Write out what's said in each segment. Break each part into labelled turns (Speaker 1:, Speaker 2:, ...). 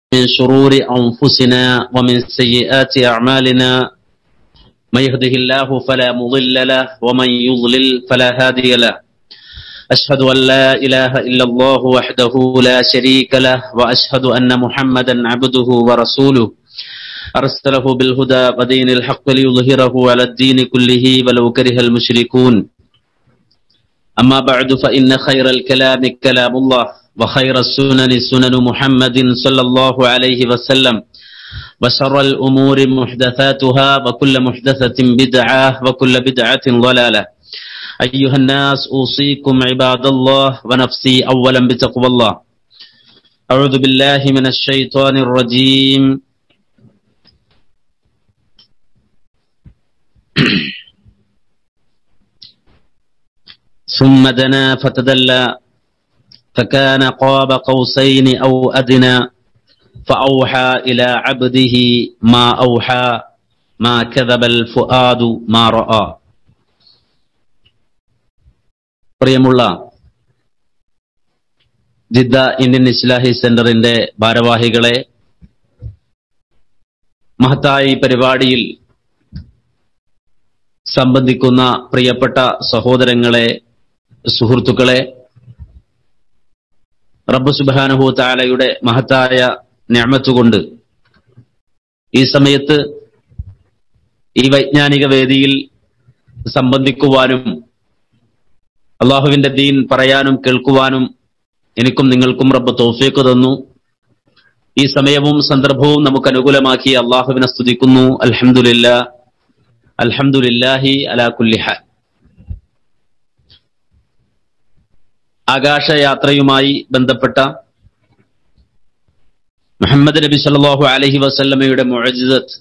Speaker 1: من شرور أنفسنا ومن سيئات أعمالنا من يهده الله فلا مضل له ومن يضلل فلا هادي له أشهد أن لا إله إلا الله وحده لا شريك له وأشهد أن محمدا عبده ورسوله أرسله بالهدى ودين الحق ليظهره على الدين كله ولو كره المشركون أما بعد فإن خير الكلام كلام الله وخير السنن سنن محمد صلى الله عليه وسلم وشر الأمور محدثاتها وكل محدثة بدعة وكل بدعة ضلالة أيها الناس أوصيكم عباد الله ونفسي أولا بتقوى الله أعوذ بالله من الشيطان الرجيم ثم دنا فتدلى فكان قاب قوسين أو أدنى فأوحى إلى عبده ما أوحى ما كذب الفؤاد ما رأى പ്രിയമുള്ള Jeddah Indian ഇസ്ലാഹി സെന്ററിന്റെ ഭാരവാഹികളെ മഹത്തായ ഈ പരിപാടിയിൽ സംബന്ധിക്കുന്ന പ്രിയപ്പെട്ട സഹോദരങ്ങളെ സുഹൃത്തുക്കളെ റബ്ബു സുബാനഹു താലയുടെ മഹത്തായ ഞാമത്തുകൊണ്ട് ഈ സമയത്ത് ഈ വൈജ്ഞാനിക വേദിയിൽ സംബന്ധിക്കുവാനും അള്ളാഹുവിന്റെ ദീൻ പറയാനും കേൾക്കുവാനും എനിക്കും നിങ്ങൾക്കും റബ്ബ് തോഫീക്ക് തന്നു ഈ സമയവും സന്ദർഭവും നമുക്ക് അനുകൂലമാക്കി അള്ളാഹുവിനെ സ്തുതിക്കുന്നു അൽഹമുല്ല അൽഹമുല്ലാഹി അലാകുല്ലിഹ ആകാശയാത്രയുമായി ബന്ധപ്പെട്ട മുഹമ്മദ് നബി സല്ലാഹു അലഹി വസല്ലമയുടെ മുഴജിദത്ത്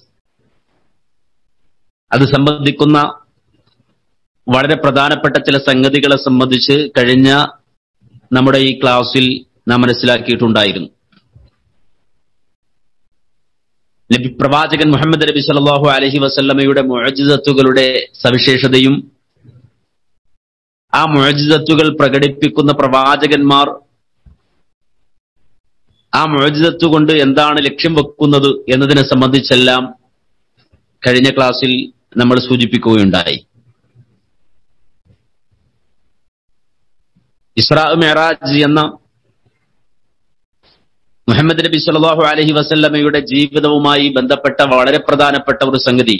Speaker 1: അത് സംബന്ധിക്കുന്ന വളരെ പ്രധാനപ്പെട്ട ചില സംഗതികളെ സംബന്ധിച്ച് കഴിഞ്ഞ നമ്മുടെ ഈ ക്ലാസ്സിൽ നാം മനസ്സിലാക്കിയിട്ടുണ്ടായിരുന്നു നബി പ്രവാചകൻ മുഹമ്മദ് നബി സല്ലാഹു അലഹി വസല്ലമയുടെ മുഴജിദത്തുകളുടെ സവിശേഷതയും ആ മുഴജിദത്തുകൾ പ്രകടിപ്പിക്കുന്ന പ്രവാചകന്മാർ ആ മുഴജിദത്തു കൊണ്ട് എന്താണ് ലക്ഷ്യം വെക്കുന്നത് എന്നതിനെ സംബന്ധിച്ചെല്ലാം കഴിഞ്ഞ ക്ലാസ്സിൽ നമ്മൾ സൂചിപ്പിക്കുകയുണ്ടായി ഇസ്രാ മെഹറാജ് എന്ന മുഹമ്മദ് നബി സല്ലാഹു അലഹി വസല്ലമയുടെ ജീവിതവുമായി ബന്ധപ്പെട്ട വളരെ പ്രധാനപ്പെട്ട ഒരു സംഗതി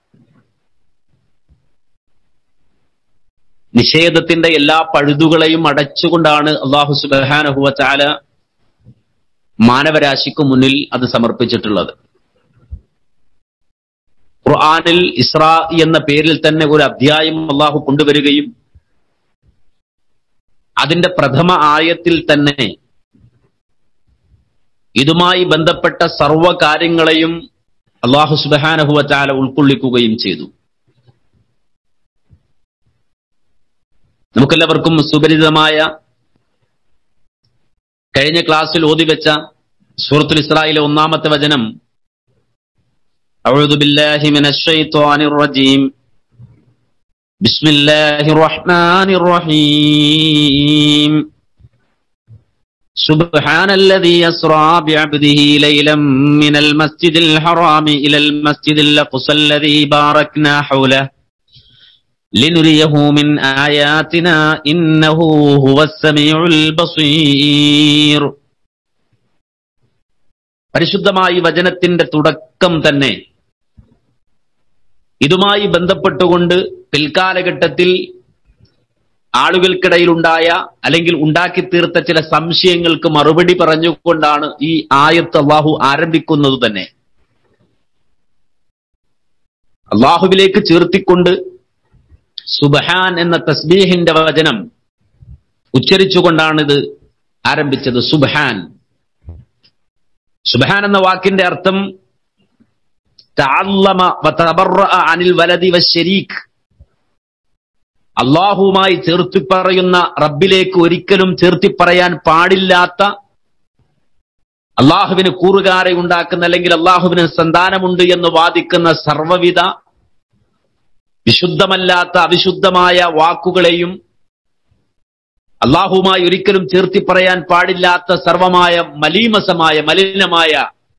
Speaker 1: നിഷേധത്തിന്റെ എല്ലാ പഴുതുകളെയും അടച്ചുകൊണ്ടാണ് അള്ളാഹു സുബാനഹുവ ചാല മാനവരാശിക്ക് മുന്നിൽ അത് സമർപ്പിച്ചിട്ടുള്ളത് ഖുർആാനിൽ ഇസ്രാ എന്ന പേരിൽ തന്നെ ഒരു അധ്യായം അള്ളാഹു കൊണ്ടുവരികയും അതിന്റെ പ്രഥമ ആയത്തിൽ തന്നെ ഇതുമായി ബന്ധപ്പെട്ട സർവ കാര്യങ്ങളെയും അള്ളാഹു സുബാനഹുവ ചാല ഉൾക്കൊള്ളിക്കുകയും ചെയ്തു നമുക്കെല്ലാവർക്കും സുപരിചിതമായ കഴിഞ്ഞ ക്ലാസ്സിൽ ഓതിവെച്ച സൂറത്തുൽ ഇസ്രായിലെ ഒന്നാമത്തെ വചനം أعوذ بالله من الشيطان الرجيم بسم الله الرحمن الرحيم سبحان الذي يسرى بعبده ليلا من المسجد الحرام إلى المسجد الأقصى الذي باركنا حوله لنريه من آياتنا إنه هو السميع البصير പരിശുദ്ധമായി വചനത്തിന്റെ തുടക്കം തന്നെ ഇതുമായി ബന്ധപ്പെട്ടുകൊണ്ട് പിൽക്കാലഘട്ടത്തിൽ ആളുകൾക്കിടയിലുണ്ടായ അല്ലെങ്കിൽ ഉണ്ടാക്കി തീർത്ത ചില സംശയങ്ങൾക്ക് മറുപടി പറഞ്ഞുകൊണ്ടാണ് ഈ ആയത്ത് അള്ളാഹു ആരംഭിക്കുന്നത് തന്നെ അള്ളാഹുവിലേക്ക് ചേർത്തിക്കൊണ്ട് സുബഹാൻ എന്ന തസ്ബീഹിന്റെ വചനം ഉച്ചരിച്ചുകൊണ്ടാണ് ഇത് ആരംഭിച്ചത് സുബഹാൻ സുബഹാൻ എന്ന വാക്കിന്റെ അർത്ഥം അനിൽ വലതി വശരീഖ് അള്ളാഹുവുമായി ചേർത്തി പറയുന്ന റബ്ബിലേക്ക് ഒരിക്കലും ചേർത്തി പറയാൻ പാടില്ലാത്ത അള്ളാഹുവിന് കൂറുകാരെ ഉണ്ടാക്കുന്ന അല്ലെങ്കിൽ അള്ളാഹുവിന് സന്താനമുണ്ട് എന്ന് വാദിക്കുന്ന സർവവിധ വിശുദ്ധമല്ലാത്ത അവിശുദ്ധമായ വാക്കുകളെയും അള്ളാഹുമായി ഒരിക്കലും ചേർത്തി പറയാൻ പാടില്ലാത്ത സർവമായ മലീമസമായ മലിനമായ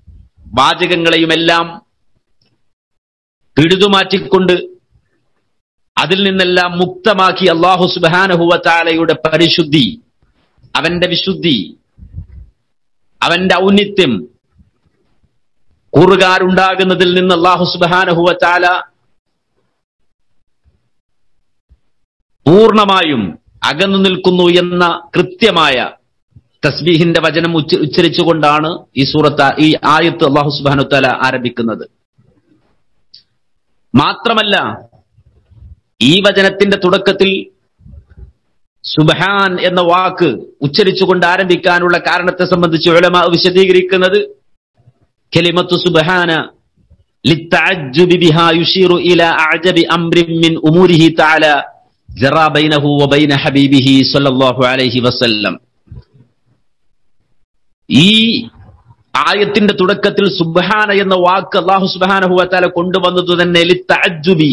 Speaker 1: വാചകങ്ങളെയുമെല്ലാം പിഴുതുമാറ്റിക്കൊണ്ട് അതിൽ നിന്നെല്ലാം മുക്തമാക്കി അള്ളാഹു സുബാനഹുവത്താലയുടെ പരിശുദ്ധി അവന്റെ വിശുദ്ധി അവന്റെ ഔന്നിത്യം കൂറുകാരുണ്ടാകുന്നതിൽ നിന്ന് അള്ളാഹു സുബാനഹുവത്താല പൂർണ്ണമായും അകന്നു നിൽക്കുന്നു എന്ന കൃത്യമായ തസ്ബീഹിന്റെ വചനം ഉച്ച ഉച്ചരിച്ചുകൊണ്ടാണ് ഈ സൂറത്ത് ഈ ആയത്ത് അള്ളാഹു സുബാനുത്താല ആരംഭിക്കുന്നത് മാത്രമല്ല ഈ വചനത്തിന്റെ തുടക്കത്തിൽ സുബഹാൻ എന്ന വാക്ക് ഉച്ചരിച്ചുകൊണ്ട് ആരംഭിക്കാനുള്ള കാരണത്തെ സംബന്ധിച്ച് ഉലമ വിശദീകരിക്കുന്നത് കലിമത്തു സുബഹാന للتعجب بها يشير إلى أعجب أمر من أموره تعالى جرى بينه وبين حبيبه صلى الله عليه وسلم ഈ ആയത്തിന്റെ തുടക്കത്തിൽ സുബഹാന എന്ന വാക്ക് അള്ളാഹു സുബാനഹുവത്താല കൊണ്ടുവന്നത് തന്നെ ലിത്തഅജ്ജുബി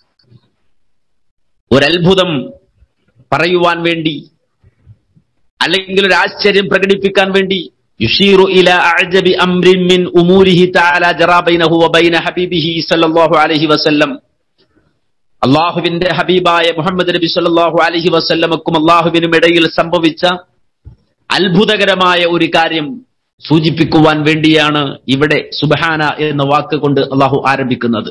Speaker 1: ഒരത്ഭുതം പറയുവാൻ വേണ്ടി അല്ലെങ്കിൽ ഒരു ആശ്ചര്യം പ്രകടിപ്പിക്കാൻ വേണ്ടി യുഷീറു ഇല അഅജബി അംരിൻ മിൻ ഉമൂരിഹി തആല ജറാ ബൈനഹു വബൈന ഹബീബിഹി സല്ലല്ലാഹു അലൈഹി വസല്ലം അള്ളാഹുവിന്റെ ഹബീബായ മുഹമ്മദ് നബി സല്ലല്ലാഹു അലൈഹി വസല്ലമക്കും അള്ളാഹുവിനും ഇടയിൽ സംഭവിച്ച അത്ഭുതകരമായ ഒരു കാര്യം സൂചിപ്പിക്കുവാൻ വേണ്ടിയാണ് ഇവിടെ സുബഹാന എന്ന വാക്ക് കൊണ്ട് അള്ളാഹു ആരംഭിക്കുന്നത്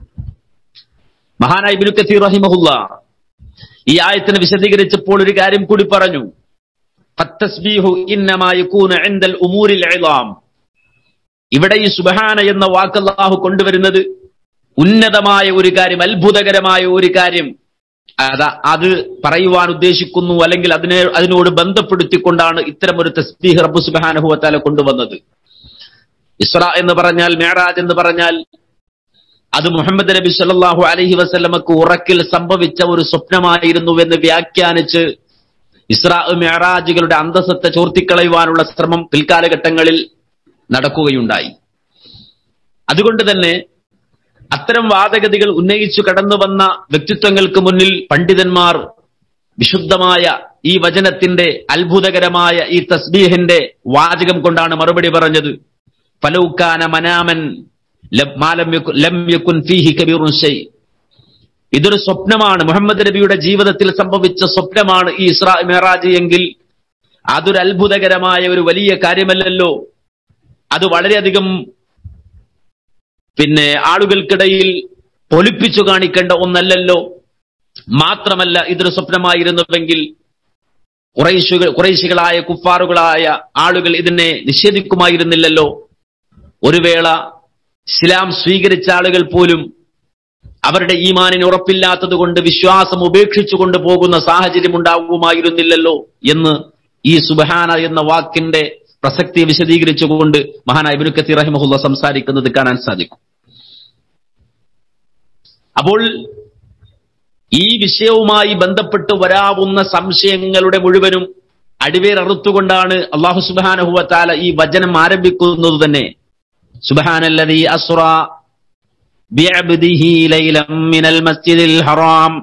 Speaker 1: മഹാനായ ഇബ്നു കസീർ റഹിമഹുല്ല ഈ ആയത്തിനെ വിശദീകരിച്ചപ്പോൾ ഒരു കാര്യം കൂടി പറഞ്ഞു ഫത്തസ്ബീഹു ഇന്നമാ യകൂന ഇൻദൽ ഉമൂരിൽ ഇളാം ഇവിടെ ഈ സുബഹാന എന്ന വാക്ക് അള്ളാഹു കൊണ്ടുവരുന്നത് ഉന്നതമായ ഒരു കാര്യം അത്ഭുതകരമായ ഒരു കാര്യം അതാ അത് പറയുവാൻ ഉദ്ദേശിക്കുന്നു അല്ലെങ്കിൽ അതിനെ അതിനോട് ബന്ധപ്പെടുത്തിക്കൊണ്ടാണ് ഇത്തരം ഒരു തസ്ബീഹ് റബ്ബു സുബാനഹുവത്താല കൊണ്ടുവന്നത് ഇസ്ര എന്ന് പറഞ്ഞാൽ മേറാജ് എന്ന് പറഞ്ഞാൽ അത് മുഹമ്മദ് നബി സല്ലല്ലാഹു അലൈഹി വസല്ലമക്ക് ഉറക്കിൽ സംഭവിച്ച ഒരു സ്വപ്നമായിരുന്നു എന്ന് വ്യാഖ്യാനിച്ച് ഇസ്രാ മെഹറാജുകളുടെ അന്തസ്സത്തെ ചോർത്തിക്കളയുവാനുള്ള ശ്രമം പിൽക്കാലഘട്ടങ്ങളിൽ നടക്കുകയുണ്ടായി അതുകൊണ്ട് തന്നെ അത്തരം വാദഗതികൾ ഉന്നയിച്ചു കടന്നു വന്ന വ്യക്തിത്വങ്ങൾക്ക് മുന്നിൽ പണ്ഡിതന്മാർ വിശുദ്ധമായ ഈ വചനത്തിന്റെ അത്ഭുതകരമായ ഈ തസ്ബീഹിന്റെ വാചകം കൊണ്ടാണ് മറുപടി പറഞ്ഞത് ഫലൗക്കാന മനാമൻ ലം യകുൻ ഫീഹി കബീറുൻ ഷൈ ഇതൊരു സ്വപ്നമാണ് മുഹമ്മദ് നബിയുടെ ജീവിതത്തിൽ സംഭവിച്ച സ്വപ്നമാണ് ഈ ഇസ്രാ മെഹറാജ് എങ്കിൽ അതൊരു അത്ഭുതകരമായ ഒരു വലിയ കാര്യമല്ലല്ലോ അത് വളരെയധികം പിന്നെ ആളുകൾക്കിടയിൽ പൊലിപ്പിച്ചു കാണിക്കേണ്ട ഒന്നല്ലല്ലോ മാത്രമല്ല ഇതൊരു സ്വപ്നമായിരുന്നുവെങ്കിൽ കുറേശുകൾ കുറേശികളായ കുഫാറുകളായ ആളുകൾ ഇതിനെ നിഷേധിക്കുമായിരുന്നില്ലല്ലോ ഒരു വേള ഇസ്ലാം സ്വീകരിച്ച ആളുകൾ പോലും അവരുടെ ഈമാനിന് ഉറപ്പില്ലാത്തത് കൊണ്ട് വിശ്വാസം ഉപേക്ഷിച്ചുകൊണ്ട് പോകുന്ന സാഹചര്യം ഉണ്ടാകുമായിരുന്നില്ലല്ലോ എന്ന് ഈ സുബഹാന എന്ന വാക്കിന്റെ പ്രസക്തി വിശദീകരിച്ചുകൊണ്ട് മഹാനായ ഇബ്നു കത്തീർ റഹിമഹുല്ല സംസാരിക്കുന്നത് കാണാൻ സാധിക്കും അപ്പോൾ ഈ വിഷയവുമായി ബന്ധപ്പെട്ട് വരാവുന്ന സംശയങ്ങളുടെ മുഴുവനും അടിവേററുത്തുകൊണ്ടാണ് അള്ളാഹു സുബാനഹുവത്താല ഈ വചനം ആരംഭിക്കുന്നത് തന്നെ സുബഹാനല്ലതി അസുറ ബിഅബ്ദിഹി ലൈലം മിനൽ മസ്ജിദിൽ ഹറാം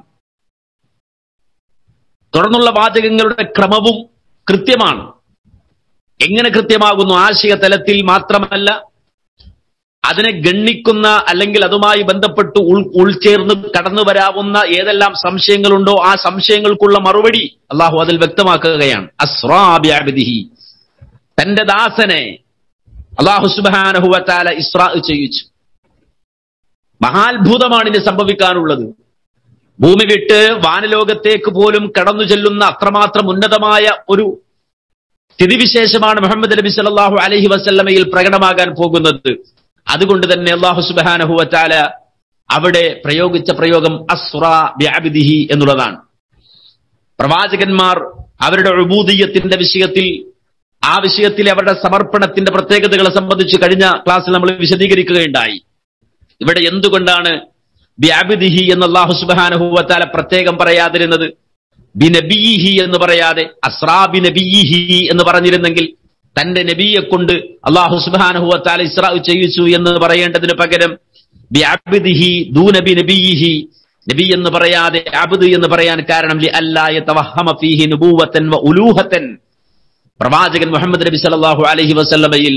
Speaker 1: തുടർന്നുള്ള വാചകങ്ങളുടെ ക്രമവും കൃത്യമാണ് എങ്ങനെ കൃത്യമാകുന്നു ആശയ തലത്തിൽ മാത്രമല്ല അതിനെ ഗണ്ണിക്കുന്ന അല്ലെങ്കിൽ അതുമായി ബന്ധപ്പെട്ട് ഉൾ ഉൾച്ചേർന്ന് കടന്നു വരാവുന്ന ഏതെല്ലാം സംശയങ്ങളുണ്ടോ ആ സംശയങ്ങൾക്കുള്ള മറുപടി അള്ളാഹു അതിൽ വ്യക്തമാക്കുകയാണ് അസ്രാബിഅബ്ദിഹി തന്റെ ദാസനെ അള്ളാഹു സുബാനഹുവത്താല ഇസ്രാ ചെയ്യിച്ചു മഹാത്ഭുതമാണ് ഇനി സംഭവിക്കാനുള്ളത് ഭൂമി വിട്ട് വാനലോകത്തേക്ക് പോലും കടന്നു ചെല്ലുന്ന അത്രമാത്രം ഉന്നതമായ ഒരു സ്ഥിതിവിശേഷമാണ് മുഹമ്മദ് നബി സല്ലല്ലാഹു അലൈഹി വസല്ലമയിൽ പ്രകടമാകാൻ പോകുന്നത് അതുകൊണ്ട് തന്നെ അള്ളാഹു സുബാനഹുവറ്റാല അവിടെ പ്രയോഗിച്ച പ്രയോഗം അസ്റ ബിഅബ്ദിഹി എന്നുള്ളതാണ് പ്രവാചകന്മാർ അവരുടെ ഉബൂദിയത്തിന്റെ വിഷയത്തിൽ ആ വിഷയത്തിൽ അവരുടെ സമർപ്പണത്തിന്റെ പ്രത്യേകതകളെ സംബന്ധിച്ച് കഴിഞ്ഞ ക്ലാസ്സിൽ നമ്മൾ വിശദീകരിക്കുകയുണ്ടായി ഇവിടെ എന്തുകൊണ്ടാണ് ബിഅബ്ദിഹി എന്ന് അള്ളാഹു സുബാനഹുവത്താല പ്രത്യേകം പറയാതിരുന്നത് ബിനബിഹി എന്ന് പറയാതെ അസ്രാ ബിനബിഹി എന്ന് പറഞ്ഞിരുന്നെങ്കിൽ തന്റെ നബിയെ കൊണ്ട് അള്ളാഹു സുബാനഹുവത്താല ഇസ്രാ ചെയ്യിച്ചു എന്ന് പറയേണ്ടതിന് പകരം ബിഅബ്ദിഹി ദൂനബി നബിഹി നബി എന്ന് പറയാതെ അബ്ദ് എന്ന് പറയാൻ കാരണം ലി അല്ലായ തവഹമ ഫീഹി നുബൂവത്തൻ വ ഉലൂഹത്തൻ പ്രവാചകൻ മുഹമ്മദ് നബി സല്ലല്ലാഹു അലൈഹി വസല്ലമയിൽ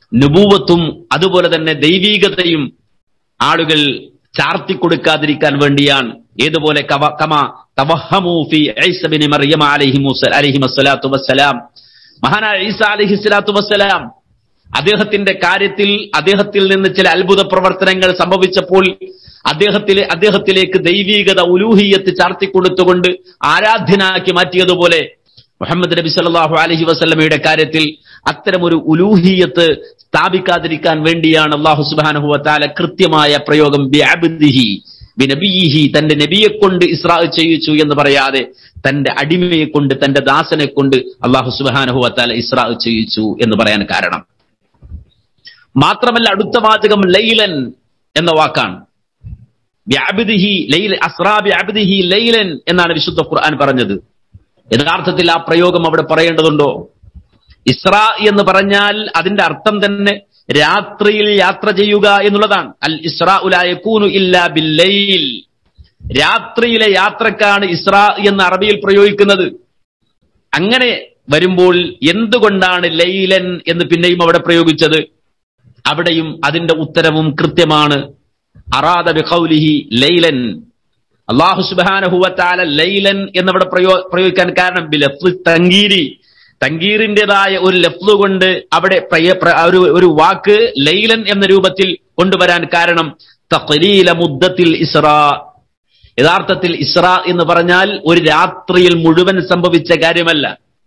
Speaker 1: നുബൂവത്തും അതുപോലെ തന്നെ ദൈവീകതയും ആളുകൾ ചാർത്തിക്കൊടുക്കാതിരിക്കാൻ വേണ്ടിയാണ് ഏതുപോലെ കവ- കമ തവഹമു ഫി ഈസ ബിൻ മറിയം അലൈഹി മുസ- അലൈഹി വസ്സലാത്തു വസ്സലാം മഹാനായ ഈസ അലൈഹി സ്വലാത്തു വസ്സലാം അദ്ദേഹത്തിന്റെ കാര്യത്തിൽ അദ്ദേഹത്തിൽ നിന്ന് ചില അത്ഭുത പ്രവർത്തനങ്ങൾ സംഭവിച്ചപ്പോൾ അദ്ദേഹത്തിൽ അദ്ദേഹത്തിലേക്ക് ദൈവീകത ഉലൂഹിയത്ത് ചാർത്തിക്കൊടുത്തുകൊണ്ട് ആരാധ്യനാക്കി മാറ്റിയതുപോലെ മുഹമ്മദ് നബി സല്ലല്ലാഹു അലൈഹി വസല്ലമയുടെ കാര്യത്തിൽ അത്തരമൊരു ഉലൂഹിയത്ത് സ്ഥാപിക്കാതിരിക്കാൻ വേണ്ടിയാണ് അള്ളാഹു സുബ്ഹാനഹു വതആല കൃത്യമായ പ്രയോഗം ബിഅബ്ദിഹി ബിനബിയിഹി തന്റെ നബിയെ കൊണ്ട് ഇസ്രാ ചെയ്യിച്ചു എന്ന് പറയാതെ തന്റെ അടിമയെ കൊണ്ട് തന്റെ ദാസനെ കൊണ്ട് അള്ളാഹു സുബ്ഹാനഹു വതആല ഇസ്രാ ചെയ്യിച്ചു എന്ന് പറയാൻ കാരണം മാത്രമല്ല അടുത്ത വാചകം ലൈലൻ എന്ന വാക്കാണ് ബിഅബ്ദിഹി ലൈല അസ്റാ ബിഅബ്ദിഹി ലൈലൻ എന്നാണ് വിശുദ്ധ ഖുർആൻ പറഞ്ഞത് യഥാർത്ഥത്തിൽ ആ പ്രയോഗം അവിടെ പറയേണ്ടതുണ്ടോ ഇസ്രാ എന്ന് പറഞ്ഞാൽ അതിന്റെ അർത്ഥം തന്നെ രാത്രിയിൽ യാത്ര ചെയ്യുക എന്നുള്ളതാണ് അൽ ഇസ്രാ ഉലായക്കൂനു ഇല്ലാ ബില്ലൈൽ രാത്രിയിലെ യാത്രക്കാണ് ഇസ്രാ എന്ന് അറബിയിൽ പ്രയോഗിക്കുന്നത് അങ്ങനെ വരുമ്പോൾ എന്തുകൊണ്ടാണ് ലൈലൻ എന്ന് പിന്നെയും അവിടെ പ്രയോഗിച്ചത് അവിടെയും അതിന്റെ ഉത്തരവും കൃത്യമാണ് അറാദ ബിഖൗലിഹി ലൈലൻ അള്ളാഹു സുബാനഹുവത്താല ലൈലൻ എന്നവിടെ പ്രയോ പ്രയോഗിക്കാൻ കാരണം ബിലഫ് തങ്കീരി തങ്കീറിന്റേതായ ഒരു ലഫ്ല് കൊണ്ട് അവിടെ പ്രയ- പ്ര- ഒരു ഒരു വാക്ക് ലൈലൻ എന്ന രൂപത്തിൽ കൊണ്ടുവരാൻ കാരണം തഖലീല മുദ്ദത്തിൽ ഇസ്രാ യഥാർത്ഥത്തിൽ ഇസ്രാ എന്ന് പറഞ്ഞാൽ ഒരു രാത്രിയിൽ മുഴുവൻ സംഭവിച്ച കാര്യമല്ല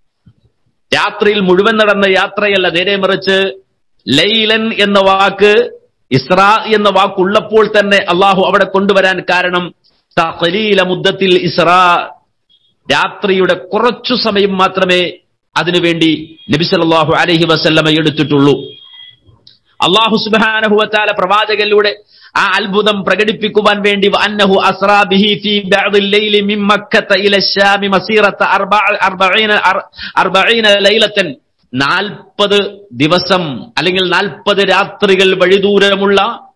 Speaker 1: രാത്രിയിൽ മുഴുവൻ നടന്ന യാത്രയല്ല നേരെ മറിച്ച് ലൈലൻ എന്ന വാക്ക് ഇസ്രാ എന്ന വാക്കുള്ളപ്പോൾ തന്നെ അള്ളാഹു അവിടെ കൊണ്ടുവരാൻ കാരണം തഖലീല മുദ്ദത്തിൽ ഇസ്രാ രാത്രിയുടെ കുറച്ചു സമയം മാത്രമേ അതിനുവേണ്ടി നബി സല്ലല്ലാഹു അലൈഹി വസല്ലമ എടുത്തിട്ടുള്ളൂ അള്ളാഹു സുബ്ഹാനഹു വതആല പ്രവാചകനിലൂടെ ആ അത്ഭുതം പ്രകടിപ്പിക്കുവാൻ വേണ്ടി അന്നഹു അസ്റാ ബിഹി ഫീ ബഅദിൽ ലൈലി മിൻ മക്കത്ത ഇല ശാമി മസീറത്ത അർബഅ- അർബഈന അർ- അർബഈന ലൈലത്തൻ നാൽപ്പത് ദിവസം അല്ലെങ്കിൽ നാൽപ്പത് രാത്രികൾ വഴിദൂരമുള്ള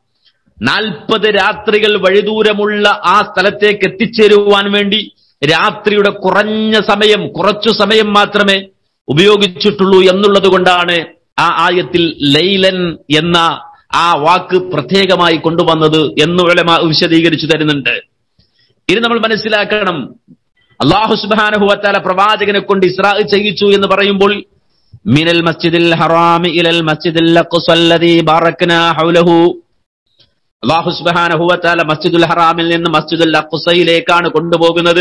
Speaker 1: നാൽപ്പത് രാത്രികൾ വഴിദൂരമുള്ള ആ സ്ഥലത്തേക്ക് എത്തിച്ചേരുവാൻ വേണ്ടി രാത്രിയുടെ കുറഞ്ഞ സമയം കുറച്ചു സമയം മാത്രമേ ഉപയോഗിച്ചിട്ടുള്ളൂ എന്നുള്ളത് കൊണ്ടാണ് ആ ആയത്തിൽ ലൈലൻ എന്ന ആ വാക്ക് പ്രത്യേകമായി കൊണ്ടുവന്നത് എന്ന് ഉലമ വിശദീകരിച്ചു തരുന്നുണ്ട് ഇനി നമ്മൾ മനസ്സിലാക്കണം അള്ളാഹു സുബാനഹുവത്താല പ്രവാചകനെ കൊണ്ട് ഇസ്രാ ചെയ്യിച്ചു എന്ന് പറയുമ്പോൾ മിനൽ മസ്ജിദിൽ ഹറാമി ഇലൽ മസ്ജിദിൽ അഖ്സല്ലദീ ബാറക്നാ ഹൗലഹു അള്ളാഹു സുബാനഹുവത്താല മസ്ജിദുൽ ഹറാമിൽ നിന്ന് മസ്ജിദുൽ അഖ്സയിലേക്കാണ് കൊണ്ടുപോകുന്നത്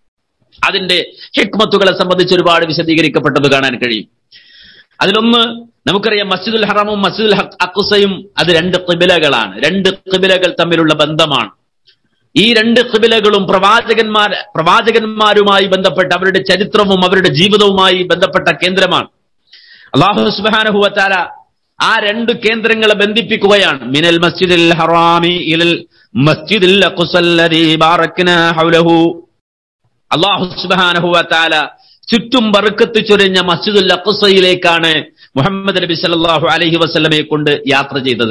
Speaker 1: അതിന്റെ ഹിക്മത്തുകളെ സംബന്ധിച്ച് ഒരുപാട് വിശദീകരിക്കപ്പെട്ടത് കാണാൻ കഴിയും അതിലൊന്ന് നമുക്കറിയാം മസ്ജിദുൽ ഹറാമും മസ്ജിദുൽ ഹഖ് അഖ്സയും അത് രണ്ട് കിബിലകളാണ് രണ്ട് കിബിലകൾ തമ്മിലുള്ള ബന്ധമാണ് ഈ രണ്ട് കിബിലകളും പ്രവാചകന്മാർ പ്രവാചകന്മാരുമായി ബന്ധപ്പെട്ട അവരുടെ ചരിത്രവും അവരുടെ ജീവിതവുമായി ബന്ധപ്പെട്ട കേന്ദ്രമാണ് അള്ളാഹു സുബ്ഹാനഹു വതആല ആ രണ്ട് കേന്ദ്രങ്ങളെ ബന്ധിപ്പിക്കുകയാണ് മിനൽ മസ്ജിദിൽ ഹറാമി ഇലൽ മസ്ജിദിൽ അഖ്സല്ലദീ ബാറക്നാ ഹൗലഹു അള്ളാഹു സുബ്ഹാനഹു വതആല ചുറ്റും ബർക്കത്ത് ചൊരിഞ്ഞ മസ്ജിദുൽ അഖ്സയിലേക്കാണ് മുഹമ്മദ് നബി സല്ലല്ലാഹു അലൈഹി വസല്ലമയെ കൊണ്ട് യാത്ര ചെയ്തത്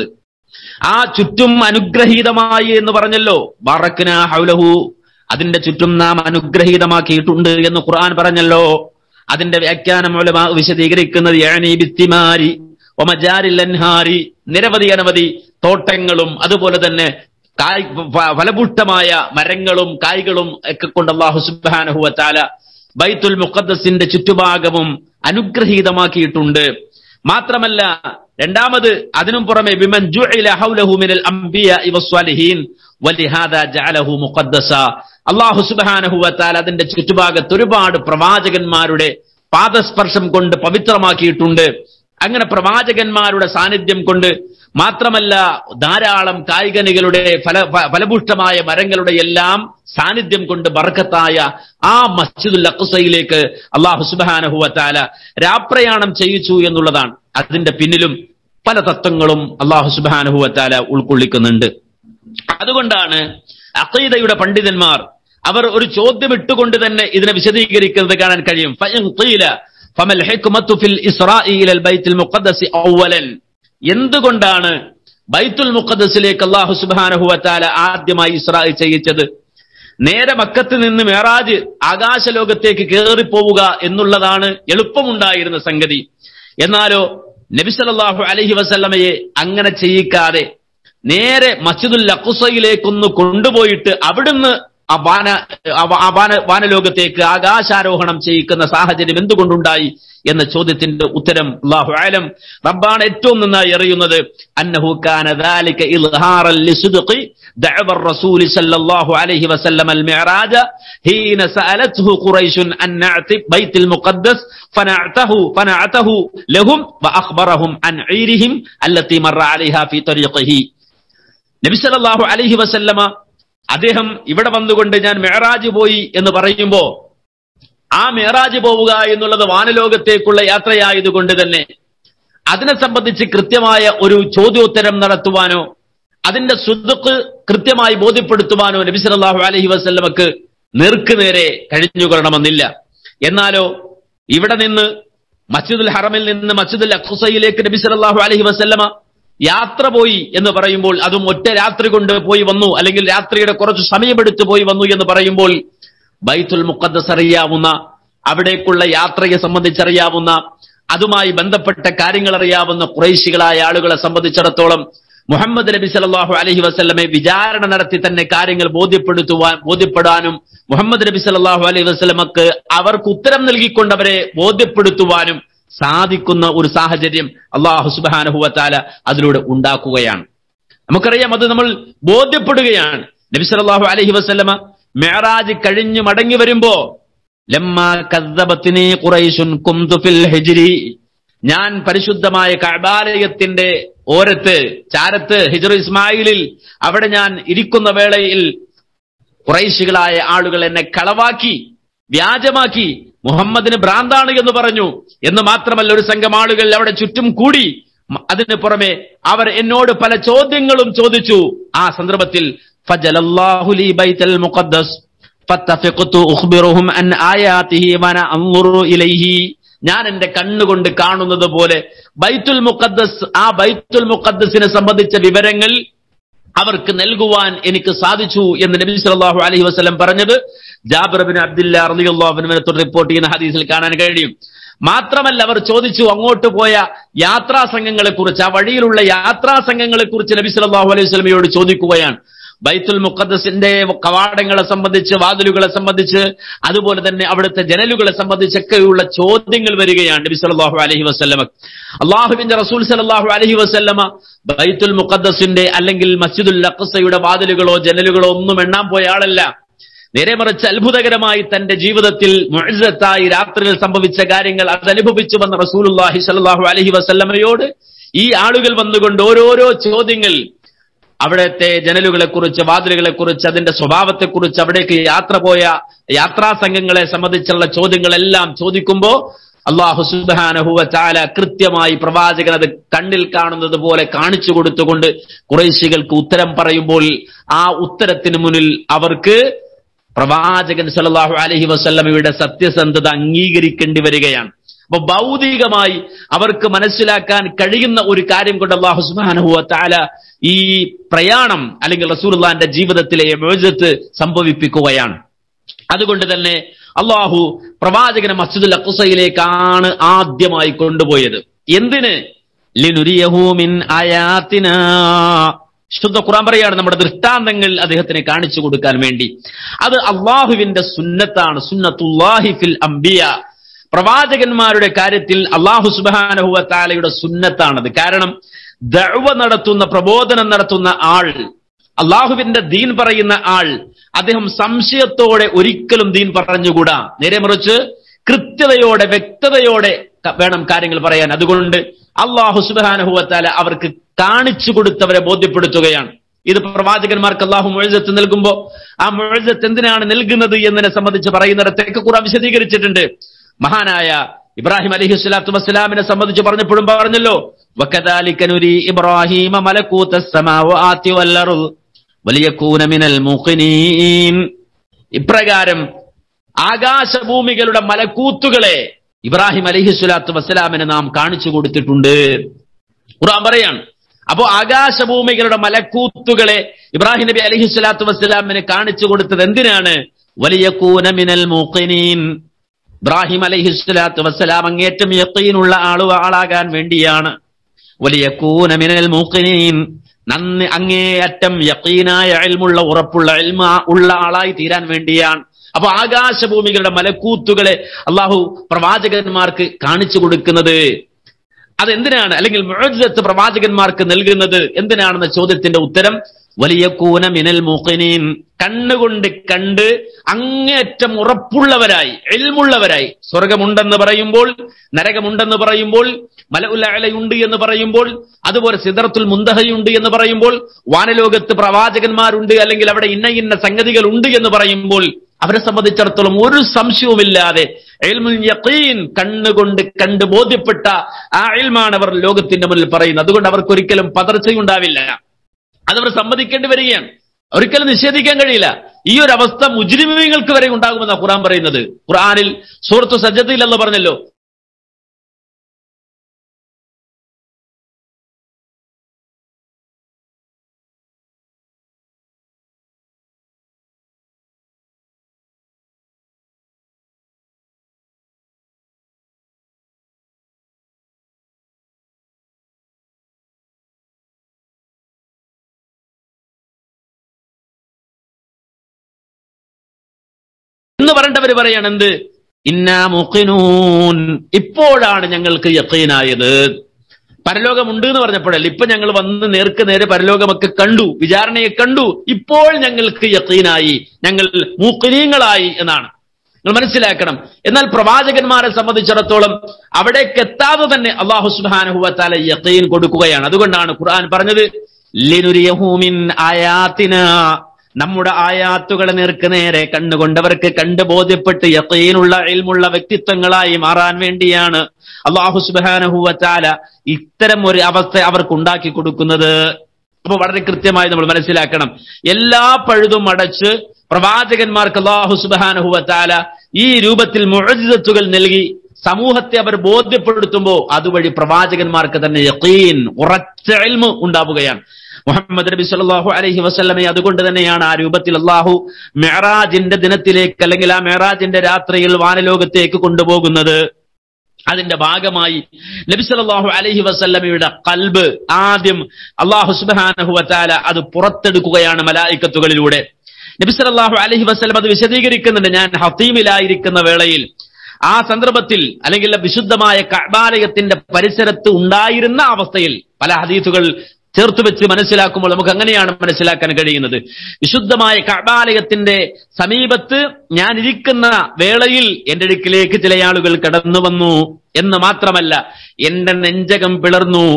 Speaker 1: ആ ചുറ്റും അനുഗ്രഹീതമായി എന്ന് പറഞ്ഞല്ലോ ബറക്ന ഹൗലഹു അതിന്റെ ചുറ്റും നാം അനുഗ്രഹീതമാക്കിയിട്ടുണ്ട് എന്ന് ഖുർആൻ പറഞ്ഞല്ലോ അതിന്റെ വ്യാഖ്യാനം ഉലമാ വിശദീകരിക്കുന്നത് യഅനി ബിത്തിമാരി ഒമജാരിൽ അൻഹാരി നിരവധി അനവധി തോട്ടങ്ങളും അതുപോലെ തന്നെ കായ് ഫ- ഫലപുഷ്ടമായ മരങ്ങളും കായ്കളും ഒക്കെ കൊണ്ട് അള്ളാഹു സുബ്ഹാനഹു വതആല ബൈത്തുൽ മുഖദ്ദസിന്റെ ചുറ്റുഭാഗവും അനുഗ്രഹീതമാക്കിയിട്ടുണ്ട് മാത്രമല്ല രണ്ടാമത് അതിനും പുറമെ ബിമൻ ജുഇല ഹൗലഹു മിനൽ അംബിയാഇ വസ്സാലിഹീൻ വലിഹാദാ ജഅലഹു മുഖദ്ദസ അല്ലാഹു സുബ്ഹാനഹു വതആല അതിന്റെ ചുറ്റുഭാഗത്ത് ഒരുപാട് പ്രവാചകന്മാരുടെ പാദസ്പർശം കൊണ്ട് പവിത്രമാക്കിയിട്ടുണ്ട് അങ്ങനെ പ്രവാചകന്മാരുടെ സാന്നിധ്യം കൊണ്ട് മാത്രമല്ല ധാരാളം കായികനികളുടെ ഫല ഫ- ഫലപുഷ്ടമായ മരങ്ങളുടെ എല്ലാം സാന്നിധ്യം കൊണ്ട് ബർക്കത്തായ ആ മസ്ജിദുൽ അഖ്സയിലേക്ക് അള്ളാഹു സുബ്ഹാനഹു വതആല രാപ്രയാണം ചെയ്യിച്ചു എന്നുള്ളതാണ് അതിന്റെ പിന്നിലും പല തത്വങ്ങളും അള്ളാഹു സുബ്ഹാനഹു വതആല ഉൾക്കൊള്ളിക്കുന്നുണ്ട് അതുകൊണ്ടാണ് അഖീദയുടെ പണ്ഡിതന്മാർ അവർ ഒരു ചോദ്യം ഇട്ടുകൊണ്ട് തന്നെ ഇതിനെ വിശദീകരിക്കുന്നത് കാണാൻ കഴിയും ഫഇൻ ഖീല ഫമൽ ഹിക്മത്തു ഫിൽ ഇസ്റാഇ ഇലൽ ബൈത്തുൽ മുഖദ്ദസ് അവ്വലൻ എന്തുകൊണ്ടാണ് ബൈത്തുൽ മുഖദ്ദസിലേക്ക് അല്ലാഹു സുബ്ഹാനഹു വതആല ആദ്യമായി ഇസ്രാ ചെയ്യിച്ചത് നേരെ മക്കത്ത് നിന്ന് മേറാജ് ആകാശലോകത്തേക്ക് കയറിപ്പോവുക എന്നുള്ളതാണ് എളുപ്പമുണ്ടായിരുന്ന സംഗതി എന്നാലോ നബിസലല്ലാഹു അലഹി വസല്ലമയെ അങ്ങനെ ചെയ്യിക്കാതെ നേരെ മസ്ജിദുൽ അക്കുസയിലേക്കൊന്ന് കൊണ്ടുപോയിട്ട് അവിടുന്ന് ആ വാന ആ വാന വാനലോകത്തേക്ക് ആകാശാരോഹണം ചെയ്യിക്കുന്ന സാഹചര്യം എന്തുകൊണ്ടുണ്ടായി എന്ന ചോദ്യത്തിന്റെ ഉത്തരം അള്ളാഹു ആലം റബ്ബാണ് ഏറ്റവും നന്നായി അറിയുന്നത് അന്നഹു കാന ذلك إظهارا لصدق دعوى الرسول صلى الله عليه وسلم المعراج حين سألته قريش أن نعتق بيت المقدس فنعته فنعته لهم وأخبرهم عن عيرهم التي مر عليها في طريقه നബി സല്ലല്ലാഹു അലൈഹി വസല്ലമ അദ്ദേഹം ഇവിടെ വന്നുകൊണ്ട് ഞാൻ മെഹറാജ് പോയി എന്ന് പറയുമ്പോ ആ മെഹറാജ് പോവുക എന്നുള്ളത് വാനലോകത്തേക്കുള്ള യാത്രയായതുകൊണ്ട് തന്നെ അതിനെ സംബന്ധിച്ച് കൃത്യമായ ഒരു ചോദ്യോത്തരം നടത്തുവാനോ അതിന്റെ സുദുക്ക് കൃത്യമായി ബോധ്യപ്പെടുത്തുവാനോ നബി സല്ലല്ലാഹു അലൈഹി വസല്ലമക്ക് നേർക്കുനേരെ കഴിഞ്ഞുകൊള്ളണമെന്നില്ല എന്നാലോ ഇവിടെ നിന്ന് മസ്ജിദുൽ ഹറമിൽ നിന്ന് മസ്ജിദുൽ അഖുസയിലേക്ക് നബി സല്ലല്ലാഹു അലൈഹി വസല്ലമ യാത്ര പോയി എന്ന് പറയുമ്പോൾ അതും ഒറ്റ രാത്രി കൊണ്ട് പോയി വന്നു അല്ലെങ്കിൽ രാത്രിയുടെ കുറച്ച് സമയമെടുത്ത് പോയി വന്നു എന്ന് പറയുമ്പോൾ ബൈത്തുൽ മുഖദ്ദസ് അറിയാവുന്ന അവിടേക്കുള്ള യാത്രയെ സംബന്ധിച്ചറിയാവുന്ന അതുമായി ബന്ധപ്പെട്ട കാര്യങ്ങൾ അറിയാവുന്ന കുറേശികളായ ആളുകളെ സംബന്ധിച്ചിടത്തോളം മുഹമ്മദ് നബി സല്ലല്ലാഹു അലൈഹി വസല്ലമെ വിചാരണ നടത്തി തന്നെ കാര്യങ്ങൾ ബോധ്യപ്പെടുത്തുവാൻ ബോധ്യപ്പെടാനും മുഹമ്മദ് നബി സല്ലല്ലാഹു അലൈഹി വസല്ലമക്ക് അവർക്ക് ഉത്തരം നൽകിക്കൊണ്ട് അവരെ ബോധ്യപ്പെടുത്തുവാനും സാധിക്കുന്ന ഒരു സാഹചര്യം അള്ളാഹു സുബാനഹുവത്താല അതിലൂടെ ഉണ്ടാക്കുകയാണ് നമുക്കറിയാം അത് നമ്മൾ ബോധ്യപ്പെടുകയാണ് നബി സല്ലല്ലാഹു അലൈഹി വസല്ലമ മെഹറാജ് കഴിഞ്ഞു മടങ്ങി വരുമ്പോ ലമ്മാ കദ്ദബത്തിനി ഖുറൈശുൻ കുന്തു ഫിൽ ഹിജ്രി ഞാൻ പരിശുദ്ധമായ കഅബാലയത്തിന്റെ ഓരത്ത് ചാരത്ത് ഹിജ്ർ ഇസ്മായിലിൽ അവിടെ ഞാൻ ഇരിക്കുന്ന വേളയിൽ കുറൈശികളായ ആളുകൾ എന്നെ കളവാക്കി വ്യാജമാക്കി മുഹമ്മദിന് ഭ്രാന്താണ് എന്ന് പറഞ്ഞു എന്ന് മാത്രമല്ല ഒരു സംഘം ആളുകൾ അവിടെ ചുറ്റും കൂടി മ- അതിന് പുറമെ അവർ എന്നോട് പല ചോദ്യങ്ങളും ചോദിച്ചു ആ സന്ദർഭത്തിൽ فجلالله لي بيت المقدس فاتفقت أخبرهم عن آياته وأنا أنظر إليه ഞാൻ എന്റെ കണ്ണുകൊണ്ട് കാണുന്നത് പോലെ ബൈത്തുൽ മുഖദ്ദസ് ആ ബൈത്തുൽ മുഖദ്ദസിനെ സംബന്ധിച്ച വിവരങ്ങൾ അവർക്ക് നൽകുവാൻ എനിക്ക് സാധിച്ചു എന്ന് നബി സല്ലല്ലാഹു അലൈഹി വസല്ലം പറഞ്ഞത് ജാബിർ ബിൻ അബ്ദുല്ല റളിയല്ലാഹു അൻഹുവിനെ തൊട്ട് റിപ്പോർട്ട് ചെയ്യുന്ന ഹദീസിൽ കാണാൻ കഴിയും മാത്രമല്ല അവർ ചോദിച്ചു അങ്ങോട്ട് പോയ യാത്രാ സംഘങ്ങളെ കുറിച്ച് ആ വഴിയിലുള്ള യാത്രാ സംഘങ്ങളെ കുറിച്ച് നബി സല്ലല്ലാഹു അലൈഹി വസല്ലമയോട് ചോദിക്കുകയാണ് ബൈത്തുൽ മുഖദ്ദസിന്റെ കവാടങ്ങളെ സംബന്ധിച്ച് വാതിലുകളെ സംബന്ധിച്ച് അതുപോലെ തന്നെ അവിടുത്തെ ജനലുകളെ സംബന്ധിച്ചൊക്കെയുള്ള ചോദ്യങ്ങൾ വരികയാണ് നബി സല്ലല്ലാഹു അലൈഹി വസല്ലമ അള്ളാഹുവിന്റെ റസൂൽ സല്ലല്ലാഹു അലൈഹി വസല്ലമ ബൈത്തുൽ മുഖദ്ദസിന്റെ അല്ലെങ്കിൽ മസ്ജിദുൽ അഖ്സയുടെ വാതിലുകളോ ജനലുകളോ ഒന്നും എണ്ണാൻ പോയ ആളല്ല നേരെ മറിച്ച് അത്ഭുതകരമായി തന്റെ ജീവിതത്തിൽ മുഅ്സത്തായി രാത്രിയിൽ സംഭവിച്ച കാര്യങ്ങൾ അത് അനുഭവിച്ചു വന്ന റസൂലുള്ളാഹി സ്വല്ലല്ലാഹു അലൈഹി വസല്ലമയോട് ഈ ആളുകൾ വന്നുകൊണ്ട് ഓരോരോ ചോദ്യങ്ങൾ അവിടുത്തെ ജനലുകളെ കുറിച്ച് വാതിലുകളെ കുറിച്ച് അതിന്റെ സ്വഭാവത്തെ കുറിച്ച് അവിടേക്ക് യാത്ര പോയ യാത്രാ സംഘങ്ങളെ സംബന്ധിച്ചുള്ള ചോദ്യങ്ങളെല്ലാം ചോദിക്കുമ്പോ അള്ളാഹു സുബാനഹുവ ചാല കൃത്യമായി പ്രവാചകൻ അത് കണ്ണിൽ കാണുന്നത് പോലെ കാണിച്ചു കൊടുത്തുകൊണ്ട് കുറേശികൾക്ക് ഉത്തരം പറയുമ്പോൾ ആ ഉത്തരത്തിന് മുന്നിൽ അവർക്ക് പ്രവാചകൻ സല്ലല്ലാഹു അലൈഹി വസല്ലമയുടെ സത്യസന്ധത അംഗീകരിക്കേണ്ടി വരികയാണ് അപ്പൊ ഭൗതികമായി അവർക്ക് മനസ്സിലാക്കാൻ കഴിയുന്ന ഒരു കാര്യം കൊണ്ട് അള്ളാഹു സുബ്ഹാനഹു വതആല ഈ പ്രയാണം അല്ലെങ്കിൽ റസൂലുള്ളാന്റെ ജീവിതത്തിലെ മോചത്ത് സംഭവിപ്പിക്കുകയാണ് അതുകൊണ്ട് തന്നെ അള്ളാഹു പ്രവാചകനെ മസ്ജിദുൽ അഖ്സയിലേക്കാണ് ആദ്യമായി കൊണ്ടുപോയത് എന്തിന് ലിനുരിയഹു മിൻ ആയാത്തിനാ ശുദ്ധ ഖുറാൻ പറയാണ് നമ്മുടെ ദൃഷ്ടാന്തങ്ങൾ അദ്ദേഹത്തിന് കാണിച്ചു കൊടുക്കാൻ വേണ്ടി അത് അള്ളാഹുവിന്റെ സുന്നത്താണ് സുന്നത്തുല്ലാഹി ഫിൽ അംബിയ പ്രവാചകന്മാരുടെ കാര്യത്തിൽ അള്ളാഹു സുബാനഹുവ താലയുടെ സുന്നത്താണത് കാരണം ദഅവ നടത്തുന്ന പ്രബോധനം നടത്തുന്ന ആൾ അള്ളാഹുവിന്റെ ദീൻ പറയുന്ന ആൾ അദ്ദേഹം സംശയത്തോടെ ഒരിക്കലും ദീൻ പറഞ്ഞുകൂടാ നേരെ മറിച്ച് കൃത്യതയോടെ വ്യക്തതയോടെ ക- വേണം കാര്യങ്ങൾ പറയാൻ അതുകൊണ്ട് അള്ളാഹു സുബാനഹുവത്താല അവർക്ക് കാണിച്ചു കൊടുത്തവരെ ബോധ്യപ്പെടുത്തുകയാണ് ഇത് പ്രവാചകന്മാർക്ക് അള്ളാഹു മുഴജത്ത് നൽകുമ്പോ ആ മുഴജത്ത് എന്തിനാണ് നൽകുന്നത് എന്നതിനെ സംബന്ധിച്ച് പറയുന്നിടത്തേക്ക് കുറെ വിശദീകരിച്ചിട്ടുണ്ട് മഹാനായ ഇബ്രാഹിം അലഹി സ്വലാത്തു വസ്സലാമിനെ സംബന്ധിച്ച് പറഞ്ഞപ്പോഴും പറഞ്ഞല്ലോ وَكَذَلِكَ نُرِي إِبْرَاهِيمَ مَلَكُوتَ السَّمَاوَاتِ وَالْأَرْضِ وَلِيَكُونَ مِنَ الْمُوقِنِينَ ഇപ്രകാരം ആകാശഭൂമികളുടെ മലക്കൂത്തുകളെ ഇബ്രാഹിം അലഹി സ്വലാത്തു വസ്സലാമിന് നാം കാണിച്ചു കൊടുത്തിട്ടുണ്ട് ഖുർആൻ പറയാണ് അപ്പോ ആകാശഭൂമികളുടെ മലക്കൂത്തുകളെ ഇബ്രാഹിം നബി അലഹി സ്വലാത്തു വസ്സലാമിന് കാണിച്ചു കൊടുത്തത് എന്തിനാണ് വലിയ കൂനമിനൽ മൂക്കിനീൻ ഇബ്രാഹിം അലഹി സ്വലാത്തു വസ്സലാം അങ്ങേറ്റം യക്കീനുള്ള ആളു ആളാകാൻ വേണ്ടിയാണ് വലിയക്കൂന മിനൽ മൂക്കിനീൻ നന്ദി അങ്ങേയറ്റം യക്കീനായ അയൽമുള്ള ഉറപ്പുള്ള അയൽമ ഉള്ള ആളായി തീരാൻ വേണ്ടിയാണ് അപ്പൊ ആകാശഭൂമികളുടെ മലക്കൂത്തുകളെ അള്ളാഹു പ്രവാചകന്മാർക്ക് കാണിച്ചു കൊടുക്കുന്നത് അതെന്തിനാണ് അല്ലെങ്കിൽ മുഅജ്ജത്ത് പ്രവാചകന്മാർക്ക് നൽകുന്നത് എന്തിനാണെന്ന ചോദ്യത്തിന്റെ ഉത്തരം വലിയ കൂന മിനൽ മൂക്കിനീൻ കണ്ണുകൊണ്ട് കണ്ട് അങ്ങേയറ്റം ഉറപ്പുള്ളവരായി എൽമുള്ളവരായി സ്വർഗമുണ്ടെന്ന് പറയുമ്പോൾ നരകമുണ്ടെന്ന് പറയുമ്പോൾ മലഉലയുണ്ട് എന്ന് പറയുമ്പോൾ അതുപോലെ സിദറത്തുൽ മുന്തഹയുണ്ട് എന്ന് പറയുമ്പോൾ വാനലോകത്ത് പ്രവാചകന്മാരുണ്ട് അല്ലെങ്കിൽ അവിടെ ഇന്ന ഇന്ന സംഗതികൾ ഉണ്ട് എന്ന് പറയുമ്പോൾ അവരെ സംബന്ധിച്ചിടത്തോളം ഒരു സംശയവുമില്ലാതെ എൽമുൽ യഖീൻ കണ്ണുകൊണ്ട് കണ്ട് ബോധ്യപ്പെട്ട ആ എൽമാണ് അവർ ലോകത്തിന്റെ മുന്നിൽ പറയുന്നത് അതുകൊണ്ട് അവർക്ക് ഒരിക്കലും പതർച്ചയുണ്ടാവില്ല അതവർ സമ്മതിക്കേണ്ടി വരികയാണ് ഒരിക്കലും നിഷേധിക്കാൻ കഴിയില്ല ഈ ഒരു അവസ്ഥ മുജ്രിമീങ്ങൾക്ക് വരെ ഉണ്ടാകുമെന്നാണ് ഖുർആൻ പറയുന്നത് ഖുർആനിൽ സൂറത്തു സജ്ജത്തിൽ എന്ന് പറഞ്ഞല്ലോ എന്ന് പറഞ്ഞവര് പറയാണ് എന്ത് ഇന്നാ മുഖിനൂൻ ഇപ്പോഴാണ് ഞങ്ങൾക്ക് യക്കീനായത് പരലോകമുണ്ട് എന്ന് പറഞ്ഞപ്പോഴല്ല ഇപ്പൊ ഞങ്ങൾ വന്ന് നേർക്ക് നേരെ പരലോകമൊക്കെ കണ്ടു വിചാരണയെ കണ്ടു ഇപ്പോൾ ഞങ്ങൾക്ക് യക്കീനായി ഞങ്ങൾ മൂക്കിനീങ്ങളായി എന്നാണ് നിങ്ങൾ മനസ്സിലാക്കണം എന്നാൽ പ്രവാചകന്മാരെ സംബന്ധിച്ചിടത്തോളം അവിടേക്ക് എത്താതെ തന്നെ അള്ളാഹു സുബാനഹുവത്താല യക്കീൻ കൊടുക്കുകയാണ് അതുകൊണ്ടാണ് ഖുർആൻ പറഞ്ഞത് ലിനുരിയഹൂമിൻ ആയാത്തിന നമ്മുടെ ആയാത്തുകളെ നേർക്ക് നേരെ കണ്ടുകൊണ്ടവർക്ക് കണ്ട് ബോധ്യപ്പെട്ട് യക്കീനുള്ള ഇൽമുള്ള വ്യക്തിത്വങ്ങളായി മാറാൻ വേണ്ടിയാണ് അള്ളാഹു സുബാനഹുവത്താല ഇത്തരം ഒരു അവസ്ഥ അവർക്ക് ഉണ്ടാക്കി കൊടുക്കുന്നത് അപ്പൊ വളരെ കൃത്യമായി നമ്മൾ മനസ്സിലാക്കണം എല്ലാ പഴുതും അടച്ച് പ്രവാചകന്മാർക്ക് അള്ളാഹു സുബാനഹുവത്താല ഈ രൂപത്തിൽ മുഴജിതത്തുകൾ നൽകി സമൂഹത്തെ അവർ ബോധ്യപ്പെടുത്തുമ്പോൾ അതുവഴി പ്രവാചകന്മാർക്ക് തന്നെ യക്കീൻ ഉറച്ച എൽമ് ഉണ്ടാവുകയാണ് മുഹമ്മദ് നബി സല്ലല്ലാഹു അലൈഹി വസല്ലമയെ അതുകൊണ്ട് തന്നെയാണ് ആ രൂപത്തിൽ അള്ളാഹു മെഹറാജിന്റെ ദിനത്തിലേക്ക് അല്ലെങ്കിൽ ആ മെഹറാജിന്റെ രാത്രിയിൽ വാനലോകത്തേക്ക് കൊണ്ടുപോകുന്നത് അതിന്റെ ഭാഗമായി നബി സല്ലല്ലാഹു അലൈഹി വസല്ലമയുടെ കൽബ് ആദ്യം അള്ളാഹു സുബ്ഹാനഹു വതആല അത് പുറത്തെടുക്കുകയാണ് മലായിക്കത്തുകളിലൂടെ നബി സല്ലല്ലാഹു അലൈഹി വസല്ലം അത് വിശദീകരിക്കുന്നുണ്ട് ഞാൻ ഹത്തീമിലായിരിക്കുന്ന വേളയിൽ ആ സന്ദർഭത്തിൽ അല്ലെങ്കിൽ വിശുദ്ധമായ കഅബാലയത്തിന്റെ പരിസരത്ത് ഉണ്ടായിരുന്ന അവസ്ഥയിൽ പല ഹദീസുകൾ ചേർത്ത് വെച്ച് മനസ്സിലാക്കുമ്പോൾ നമുക്ക് അങ്ങനെയാണ് മനസ്സിലാക്കാൻ കഴിയുന്നത് വിശുദ്ധമായ കഅബാലയത്തിന്റെ സമീപത്ത് ഞാൻ ഇരിക്കുന്ന വേളയിൽ എന്റെ അടുക്കിലേക്ക് ചില ആളുകൾ കടന്നു വന്നു എന്ന് മാത്രമല്ല എന്റെ നെഞ്ചകം പിളർന്നു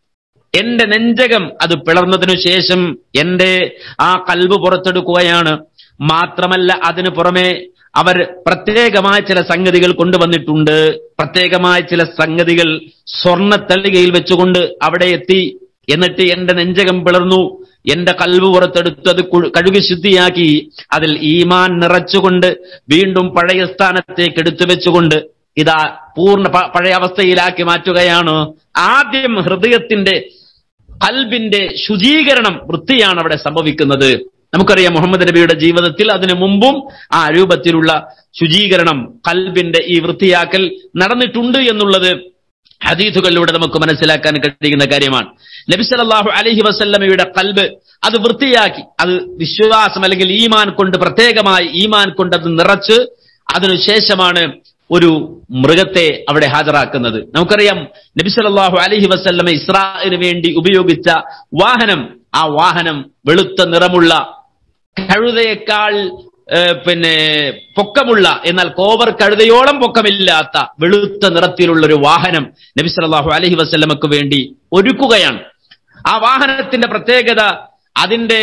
Speaker 1: എന്റെ നെഞ്ചകം അത് പിളർന്നതിനു ശേഷം എന്റെ ആ കൽബ് പുറത്തെടുക്കുകയാണ് മാത്രമല്ല അതിനു പുറമെ അവർ പ്രത്യേകമായ ചില സംഗതികൾ കൊണ്ടുവന്നിട്ടുണ്ട് പ്രത്യേകമായ ചില സംഗതികൾ സ്വർണ്ണ തള്ളികയിൽ വെച്ചുകൊണ്ട് അവിടെ എത്തി എന്നിട്ട് എന്റെ നെഞ്ചകം പിളർന്നു എന്റെ കൽവ് പുറത്തെടുത്ത് അത് കു- കഴുകി ശുദ്ധിയാക്കി അതിൽ ഈമാൻ നിറച്ചുകൊണ്ട് വീണ്ടും പഴയ സ്ഥാനത്തേക്ക് എടുത്തു വെച്ചുകൊണ്ട് ഇതാ പൂർണ്ണ പ- പഴയ അവസ്ഥയിലാക്കി മാറ്റുകയാണ് ആദ്യം ഹൃദയത്തിന്റെ കൽബിന്റെ ശുചീകരണം വൃത്തിയാണ് അവിടെ സംഭവിക്കുന്നത് നമുക്കറിയാം മുഹമ്മദ് നബിയുടെ ജീവിതത്തിൽ അതിനു മുമ്പും ആ രൂപത്തിലുള്ള ശുചീകരണം കൽബിന്റെ ഈ വൃത്തിയാക്കൽ നടന്നിട്ടുണ്ട് എന്നുള്ളത് ഹദീഥുകളിലൂടെ നമുക്ക് മനസ്സിലാക്കാൻ കഴിയുന്ന കാര്യമാണ് നബി സല്ലല്ലാഹു അലൈഹി വസല്ലമയുടെ കൽബ് അത് വൃത്തിയാക്കി അത് വിശ്വാസം അല്ലെങ്കിൽ ഈമാൻ കൊണ്ട് പ്രത്യേകമായി ഈമാൻ കൊണ്ട് അത് നിറച്ച് അതിനുശേഷമാണ് ഒരു മൃഗത്തെ അവിടെ ഹാജരാക്കുന്നത് നമുക്കറിയാം നബി സല്ലല്ലാഹു അലൈഹി വസല്ലമ ഇസ്രായിന് വേണ്ടി ഉപയോഗിച്ച വാഹനം ആ വാഹനം വെളുത്ത നിറമുള്ള കഴുതയേക്കാൾ ഏഹ്, പിന്നെ പൊക്കമുള്ള എന്നാൽ കോവർ കഴുതയോളം പൊക്കമില്ലാത്ത വെളുത്ത നിറത്തിലുള്ള ഒരു വാഹനം നബി സല്ലല്ലാഹു അലൈഹി വസല്ലമക്ക് വേണ്ടി ഒരുക്കുകയാണ് ആ വാഹനത്തിന്റെ പ്രത്യേകത അതിന്റെ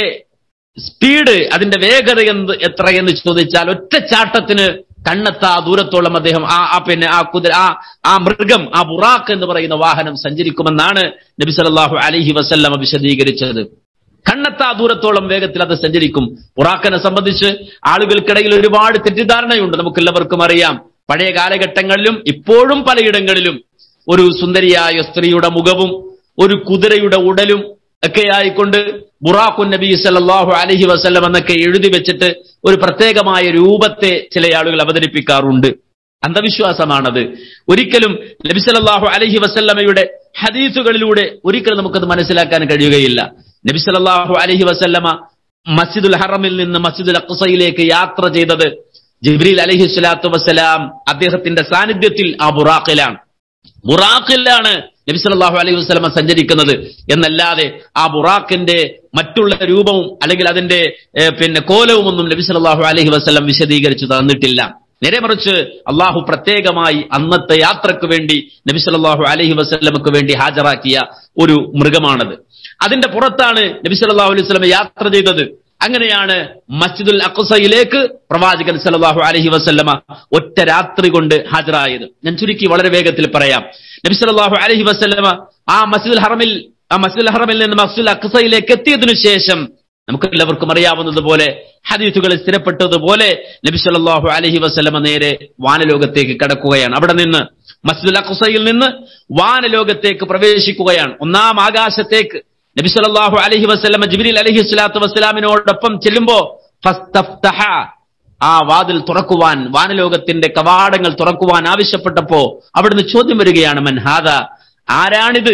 Speaker 1: സ്പീഡ് അതിന്റെ വേഗത എന്ത് എത്രയെന്ന് ചോദിച്ചാൽ ഒറ്റ ചാട്ടത്തിന് കണ്ണെത്താ ദൂരത്തോളം അദ്ദേഹം ആ ആ പിന്നെ ആ കുതിര ആ ആ മൃഗം ആ ബുറാക്ക് എന്ന് പറയുന്ന വാഹനം സഞ്ചരിക്കുമെന്നാണ് നബി സല്ലല്ലാഹു അലൈഹി വസല്ലമ വിശദീകരിച്ചത് കണ്ണെത്താ ദൂരത്തോളം വേഗത്തിൽ അത് സഞ്ചരിക്കും ബുറാക്കിനെ സംബന്ധിച്ച് ആളുകൾക്കിടയിൽ ഒരുപാട് തെറ്റിദ്ധാരണയുണ്ട് നമുക്കെല്ലാവർക്കും അറിയാം പഴയ കാലഘട്ടങ്ങളിലും ഇപ്പോഴും പലയിടങ്ങളിലും ഒരു സുന്ദരിയായ സ്ത്രീയുടെ മുഖവും ഒരു കുതിരയുടെ ഉടലും ഒക്കെ ആയിക്കൊണ്ട് ബുറാഖുൻ നബി സല്ലല്ലാഹു അലൈഹി വസല്ലം എന്നൊക്കെ എഴുതി വെച്ചിട്ട് ഒരു പ്രത്യേകമായ രൂപത്തെ ചില ആളുകൾ അവതരിപ്പിക്കാറുണ്ട് അന്ധവിശ്വാസമാണത് ഒരിക്കലും നബി സല്ലല്ലാഹു അലൈഹി വസല്ലമയുടെ ഹദീസുകളിലൂടെ ഒരിക്കലും നമുക്കത് മനസ്സിലാക്കാൻ കഴിയുകയില്ല നബി സല്ലല്ലാഹു അലൈഹി വസല്ലമ മസ്ജിദുൽ ഹറമിൽ നിന്ന് മസ്ജിദുൽ അഖ്സയിലേക്ക് യാത്ര ചെയ്തത് ജിബ്രീൽ അലൈഹി സ്വലാത്തു വസ്സലാം അദ്ദേഹത്തിന്റെ സാന്നിധ്യത്തിൽ ആ ബുറാഖിലാണ് ബുറാഖിലാണ് നബി സല്ലല്ലാഹു അലൈഹി വസല്ലമ സഞ്ചരിക്കുന്നത് എന്നല്ലാതെ ആ ബുറാഖിന്റെ മറ്റുള്ള രൂപവും അല്ലെങ്കിൽ അതിന്റെ ഏഹ്, പിന്നെ കോലവും ഒന്നും നബി സല്ലല്ലാഹു അലൈഹി വസല്ലം വിശദീകരിച്ചു തന്നിട്ടില്ല നേരെ മറിച്ച് അള്ളാഹു പ്രത്യേകമായി അന്നത്തെ യാത്രക്ക് വേണ്ടി നബി സല്ലല്ലാഹു അലൈഹി വസല്ലമക്ക് വേണ്ടി ഹാജരാക്കിയ ഒരു മൃഗമാണത് അതിന്റെ പുറത്താണ് നബി സല്ലല്ലാഹു അലൈഹി വസല്ലം യാത്ര ചെയ്തത് അങ്ങനെയാണ് മസ്ജിദുൽ അഖ്സയിലേക്ക് പ്രവാചകൻ സല്ലല്ലാഹു അലൈഹി വസല്ലമ ഒറ്റ രാത്രി കൊണ്ട് ഹാജരായത് ഞാൻ ചുരുക്കി വളരെ വേഗത്തിൽ പറയാം നബി സല്ലല്ലാഹു അലൈഹി വസല്ലമ ആ മസ്ജിദുൽ ഹറമിൽ ആ മസ്ജിദുൽ ഹറമിൽ നിന്ന് മസ്ജിദുൽ അഖ്സയിലേക്ക് എത്തിയതിനു ശേഷം നമുക്ക് എല്ലാവർക്കും അറിയാവുന്നതുപോലെ ഹദീസുകളിൽ സ്ഥിരപ്പെട്ടതുപോലെ നബി സല്ലല്ലാഹു അലൈഹി വസല്ലമ നേരെ വാനലോകത്തേക്ക് കടക്കുകയാണ് അവിടെ നിന്ന് മസ്ജിദുൽ അഖ്സയിൽ നിന്ന് വാനലോകത്തേക്ക് പ്രവേശിക്കുകയാണ് ഒന്നാം ആകാശത്തേക്ക് നബി സല്ലല്ലാഹു അലൈഹി വസല്ലമ ജിബ്രീൽ അലൈഹി സ്വലാത്തു വസ്സലാമിനോടൊപ്പം ചെല്ലുമ്പോ ഫസ്തഫ്തഹ ആ വാതിൽ തുറക്കുവാൻ വാനലോകത്തിന്റെ കവാടങ്ങൾ തുറക്കുവാൻ ആവശ്യപ്പെട്ടപ്പോ അവിടുന്ന് ചോദ്യം വരികയാണ് മൻഹാദ ആരാണിത്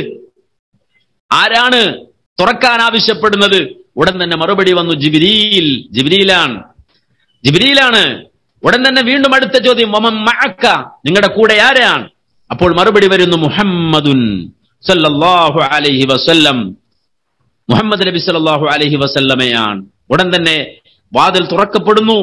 Speaker 1: ആരാണ് തുറക്കാൻ ആവശ്യപ്പെടുന്നത് ഉടൻ തന്നെ മറുപടി വന്നു ജിബിരിയിൽ ജിബിരിയിലാണ് ജിബിരിയിലാണ് ഉടൻ തന്നെ വീണ്ടും അടുത്ത ചോദ്യം വമൻ മഅക്ക നിങ്ങളുടെ കൂടെ ആരാണ് അപ്പോൾ മറുപടി വരുന്നു മുഹമ്മദുൻ സല്ലല്ലാഹു അലൈഹി വസല്ലം മുഹമ്മദ് നബി സല്ലല്ലാഹു അലൈഹി വസല്ലമയാണ് ഉടൻ തന്നെ വാതിൽ തുറക്കപ്പെടുന്നു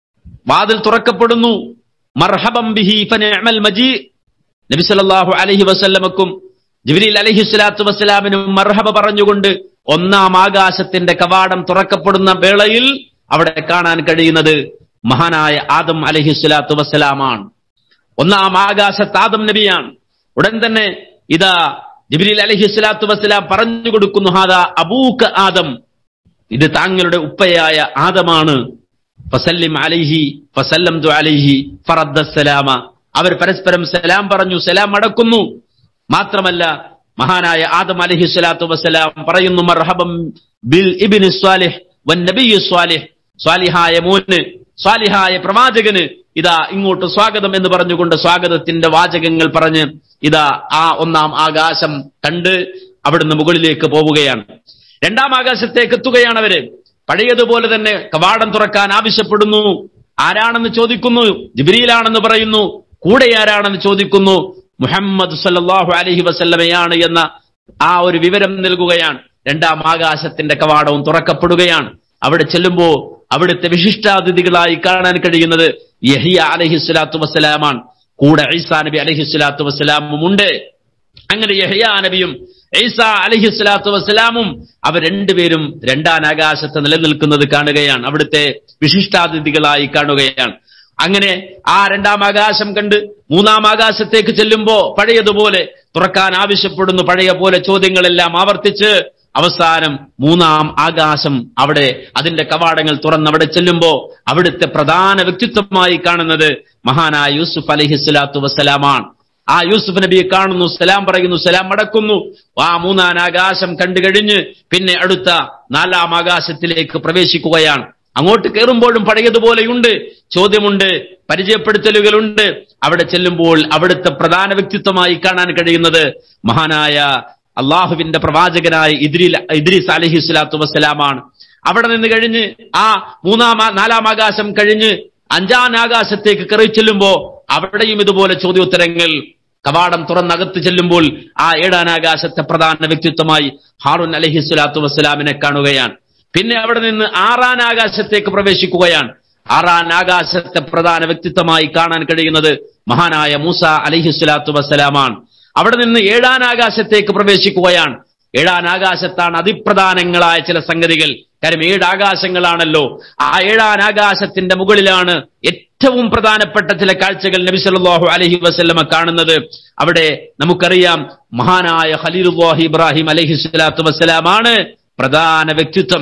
Speaker 1: വാതിൽ തുറക്കപ്പെടുന്നു മർഹബം ബിഹി ഫനിഅമൽ മജീ നബി സല്ലല്ലാഹു അലൈഹി വസല്ലമക്കും ജിബ്രീൽ അലൈഹി സ്വലാത്തു വസ്സലാമിനും മർഹബ പറഞ്ഞുകൊണ്ട് ഒന്നാം ആകാശത്തിന്റെ കവാടം തുറക്കപ്പെടുന്ന വേളയിൽ അവിടെ കാണാൻ കഴിയുന്നത് മഹാനായ ആദം അലൈഹി സ്വലാത്തു വസ്സലാമാണ് ഒന്നാം ആകാശത്ത് ആദം നബിയാണ് ഉടൻ തന്നെ ഇതാ ജിബ്രീൽ അലൈഹി സ്വലാത്തു വസ്സലാം പറഞ്ഞു കൊടുക്കുന്നു ഹാദാ അബൂക്ക് ആദം ഇത് താങ്കളുടെ ഉപ്പയായ ആദമാണ് ഫസല്ലിം അലൈഹി ഫസല്ലം അലൈഹി ഫറദ്ദ സലാമ അവർ പരസ്പരം സലാം പറഞ്ഞു സലാം അടക്കുന്നു മാത്രമല്ല മഹാനായ ആദം അലൈഹി സ്വലാത്തു വസ്സലാം പറയുന്നു മർഹബം ബിൽ ഇബ്നു സ്വാലിഹ് വൻ നബിയ്യു സ്വാലിഹ് സ്വാലിഹായ മോന് സ്വാലിഹായ പ്രവാചകന് ഇതാ ഇങ്ങോട്ട് സ്വാഗതം എന്ന് പറഞ്ഞുകൊണ്ട് സ്വാഗതത്തിന്റെ വാചകങ്ങൾ പറഞ്ഞ് ഇതാ ആ ഒന്നാം ആകാശം കണ്ട് അവിടുന്ന് മുകളിലേക്ക് പോവുകയാണ് രണ്ടാം ആകാശത്തേക്ക് എത്തുകയാണ് അവര് പഴയതുപോലെ തന്നെ കവാടം തുറക്കാൻ ആവശ്യപ്പെടുന്നു ആരാണെന്ന് ചോദിക്കുന്നു ജിബ്രീലാണെന്ന് പറയുന്നു കൂടെ ആരാണെന്ന് ചോദിക്കുന്നു മുഹമ്മദ് സല്ലല്ലാഹു അലൈഹി വസല്ലമയാണ് എന്ന ആ ഒരു വിവരം നൽകുകയാണ് രണ്ടാം ആകാശത്തിന്റെ കവാടവും തുറക്കപ്പെടുകയാണ് അവിടെ ചെല്ലുമ്പോ അവിടുത്തെ വിശിഷ്ടാതിഥികളായി കാണാൻ കഴിയുന്നത് യഹിയ അലഹി സ്വലാത്തു വസ്സലാമാണ് കൂടെ ഈസാ നബി അലഹി സ്വലാത്തു വസ്സലാമും ഉണ്ട് അങ്ങനെ യഹ്യ നബിയും ഈസ അലഹി സ്വലാത്തു വസ്സലാമും അവർ രണ്ടുപേരും രണ്ടാം ആകാശത്ത് നിലനിൽക്കുന്നത് കാണുകയാണ് അവിടുത്തെ വിശിഷ്ടാതിഥികളായി കാണുകയാണ് അങ്ങനെ ആ രണ്ടാം ആകാശം കണ്ട് മൂന്നാം ആകാശത്തേക്ക് ചെല്ലുമ്പോ പഴയതുപോലെ തുറക്കാൻ ആവശ്യപ്പെടുന്നു പഴയ പോലെ ചോദ്യങ്ങളെല്ലാം ആവർത്തിച്ച് അവസാനം മൂന്നാം ആകാശം അവിടെ അതിന്റെ കവാടങ്ങൾ തുറന്ന് അവിടെ ചെല്ലുമ്പോ അവിടുത്തെ പ്രധാന വ്യക്തിത്വമായി കാണുന്നത് മഹാനായ യൂസുഫ് അലഹി സ്വലാത്തു വസ്സലാമാണ് ആ യൂസുഫ് നബിയെ കാണുന്നു സലാം പറയുന്നു സലാം മടക്കുന്നു ആ മൂന്നാം ആകാശം കണ്ടു കഴിഞ്ഞ് പിന്നെ അടുത്ത നാലാം ആകാശത്തിലേക്ക് പ്രവേശിക്കുകയാണ് അങ്ങോട്ട് കയറുമ്പോഴും പഴയതുപോലെയുണ്ട് ചോദ്യമുണ്ട് പരിചയപ്പെടുത്തലുകളുണ്ട് അവിടെ ചെല്ലുമ്പോൾ അവിടുത്തെ പ്രധാന വ്യക്തിത്വമായി കാണാൻ കഴിയുന്നത് മഹാനായ അള്ളാഹുവിന്റെ പ്രവാചകനായ ഇദ്രിൽ ഇദ്രീസ് അലഹി സ്വലാത്തു വസ്സലാമാണ് അവിടെ നിന്ന് കഴിഞ്ഞ് ആ മൂന്നാം ആ- നാലാം ആകാശം കഴിഞ്ഞ് അഞ്ചാം ആകാശത്തേക്ക് കയറി ചെല്ലുമ്പോ അവിടെയും ഇതുപോലെ ചോദ്യോത്തരങ്ങൾ കവാടം തുറന്നകത്ത് ചെല്ലുമ്പോൾ ആ ഏഴാം ആകാശത്തെ പ്രധാന വ്യക്തിത്വമായി ഹാറൂൻ അലഹി സ്വലാത്തു വസ്സലാമിനെ കാണുകയാണ് പിന്നെ അവിടെ നിന്ന് ആറാം ആകാശത്തേക്ക് പ്രവേശിക്കുകയാണ് ആറാം ആകാശത്തെ പ്രധാന വ്യക്തിത്വമായി കാണാൻ കഴിയുന്നത് മഹാനായ മൂസ അലഹി സ്വലാത്തു വസ്സലാമാണ് അവിടെ നിന്ന് ഏഴാം ആകാശത്തേക്ക് പ്രവേശിക്കുകയാണ് ഏഴാം ആകാശത്താണ് അതിപ്രധാനങ്ങളായ ചില സംഗതികൾ കാര്യം ഏഴ് ആകാശങ്ങളാണല്ലോ ആ ഏഴാം ആകാശത്തിന്റെ മുകളിലാണ് ഏറ്റവും പ്രധാനപ്പെട്ട ചില കാഴ്ചകൾ നബി സല്ലല്ലാഹു അലൈഹി വസല്ലമ കാണുന്നത് അവിടെ നമുക്കറിയാം മഹാനായ ഖലീലുല്ലാഹി ഇബ്രാഹിം അലൈഹി സ്വലാത്തു വസ്സലാമാണ് പ്രധാന വ്യക്തിത്വം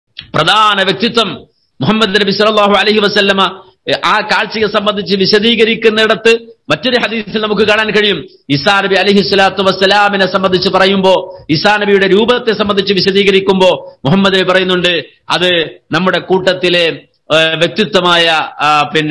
Speaker 1: പ്രധാന വ്യക്തിത്വം മുഹമ്മദ് നബി സല്ലല്ലാഹു അലൈഹി വസല്ലമ എഹ്, ആ കാഴ്ചയെ സംബന്ധിച്ച് വിശദീകരിക്കുന്നിടത്ത് മറ്റൊരു ഹദീസിൽ നമുക്ക് കാണാൻ കഴിയും ഇസാ നബി അലൈഹി സ്വലാത്തു വസ്സലാമിനെ സംബന്ധിച്ച് പറയുമ്പോ ഇസാ നബിയുടെ രൂപത്തെ സംബന്ധിച്ച് വിശദീകരിക്കുമ്പോ മുഹമ്മദ് നബി പറയുന്നുണ്ട് അത് നമ്മുടെ കൂട്ടത്തിലെ ഏഹ്, വ്യക്തിത്വമായ ആ, പിന്നെ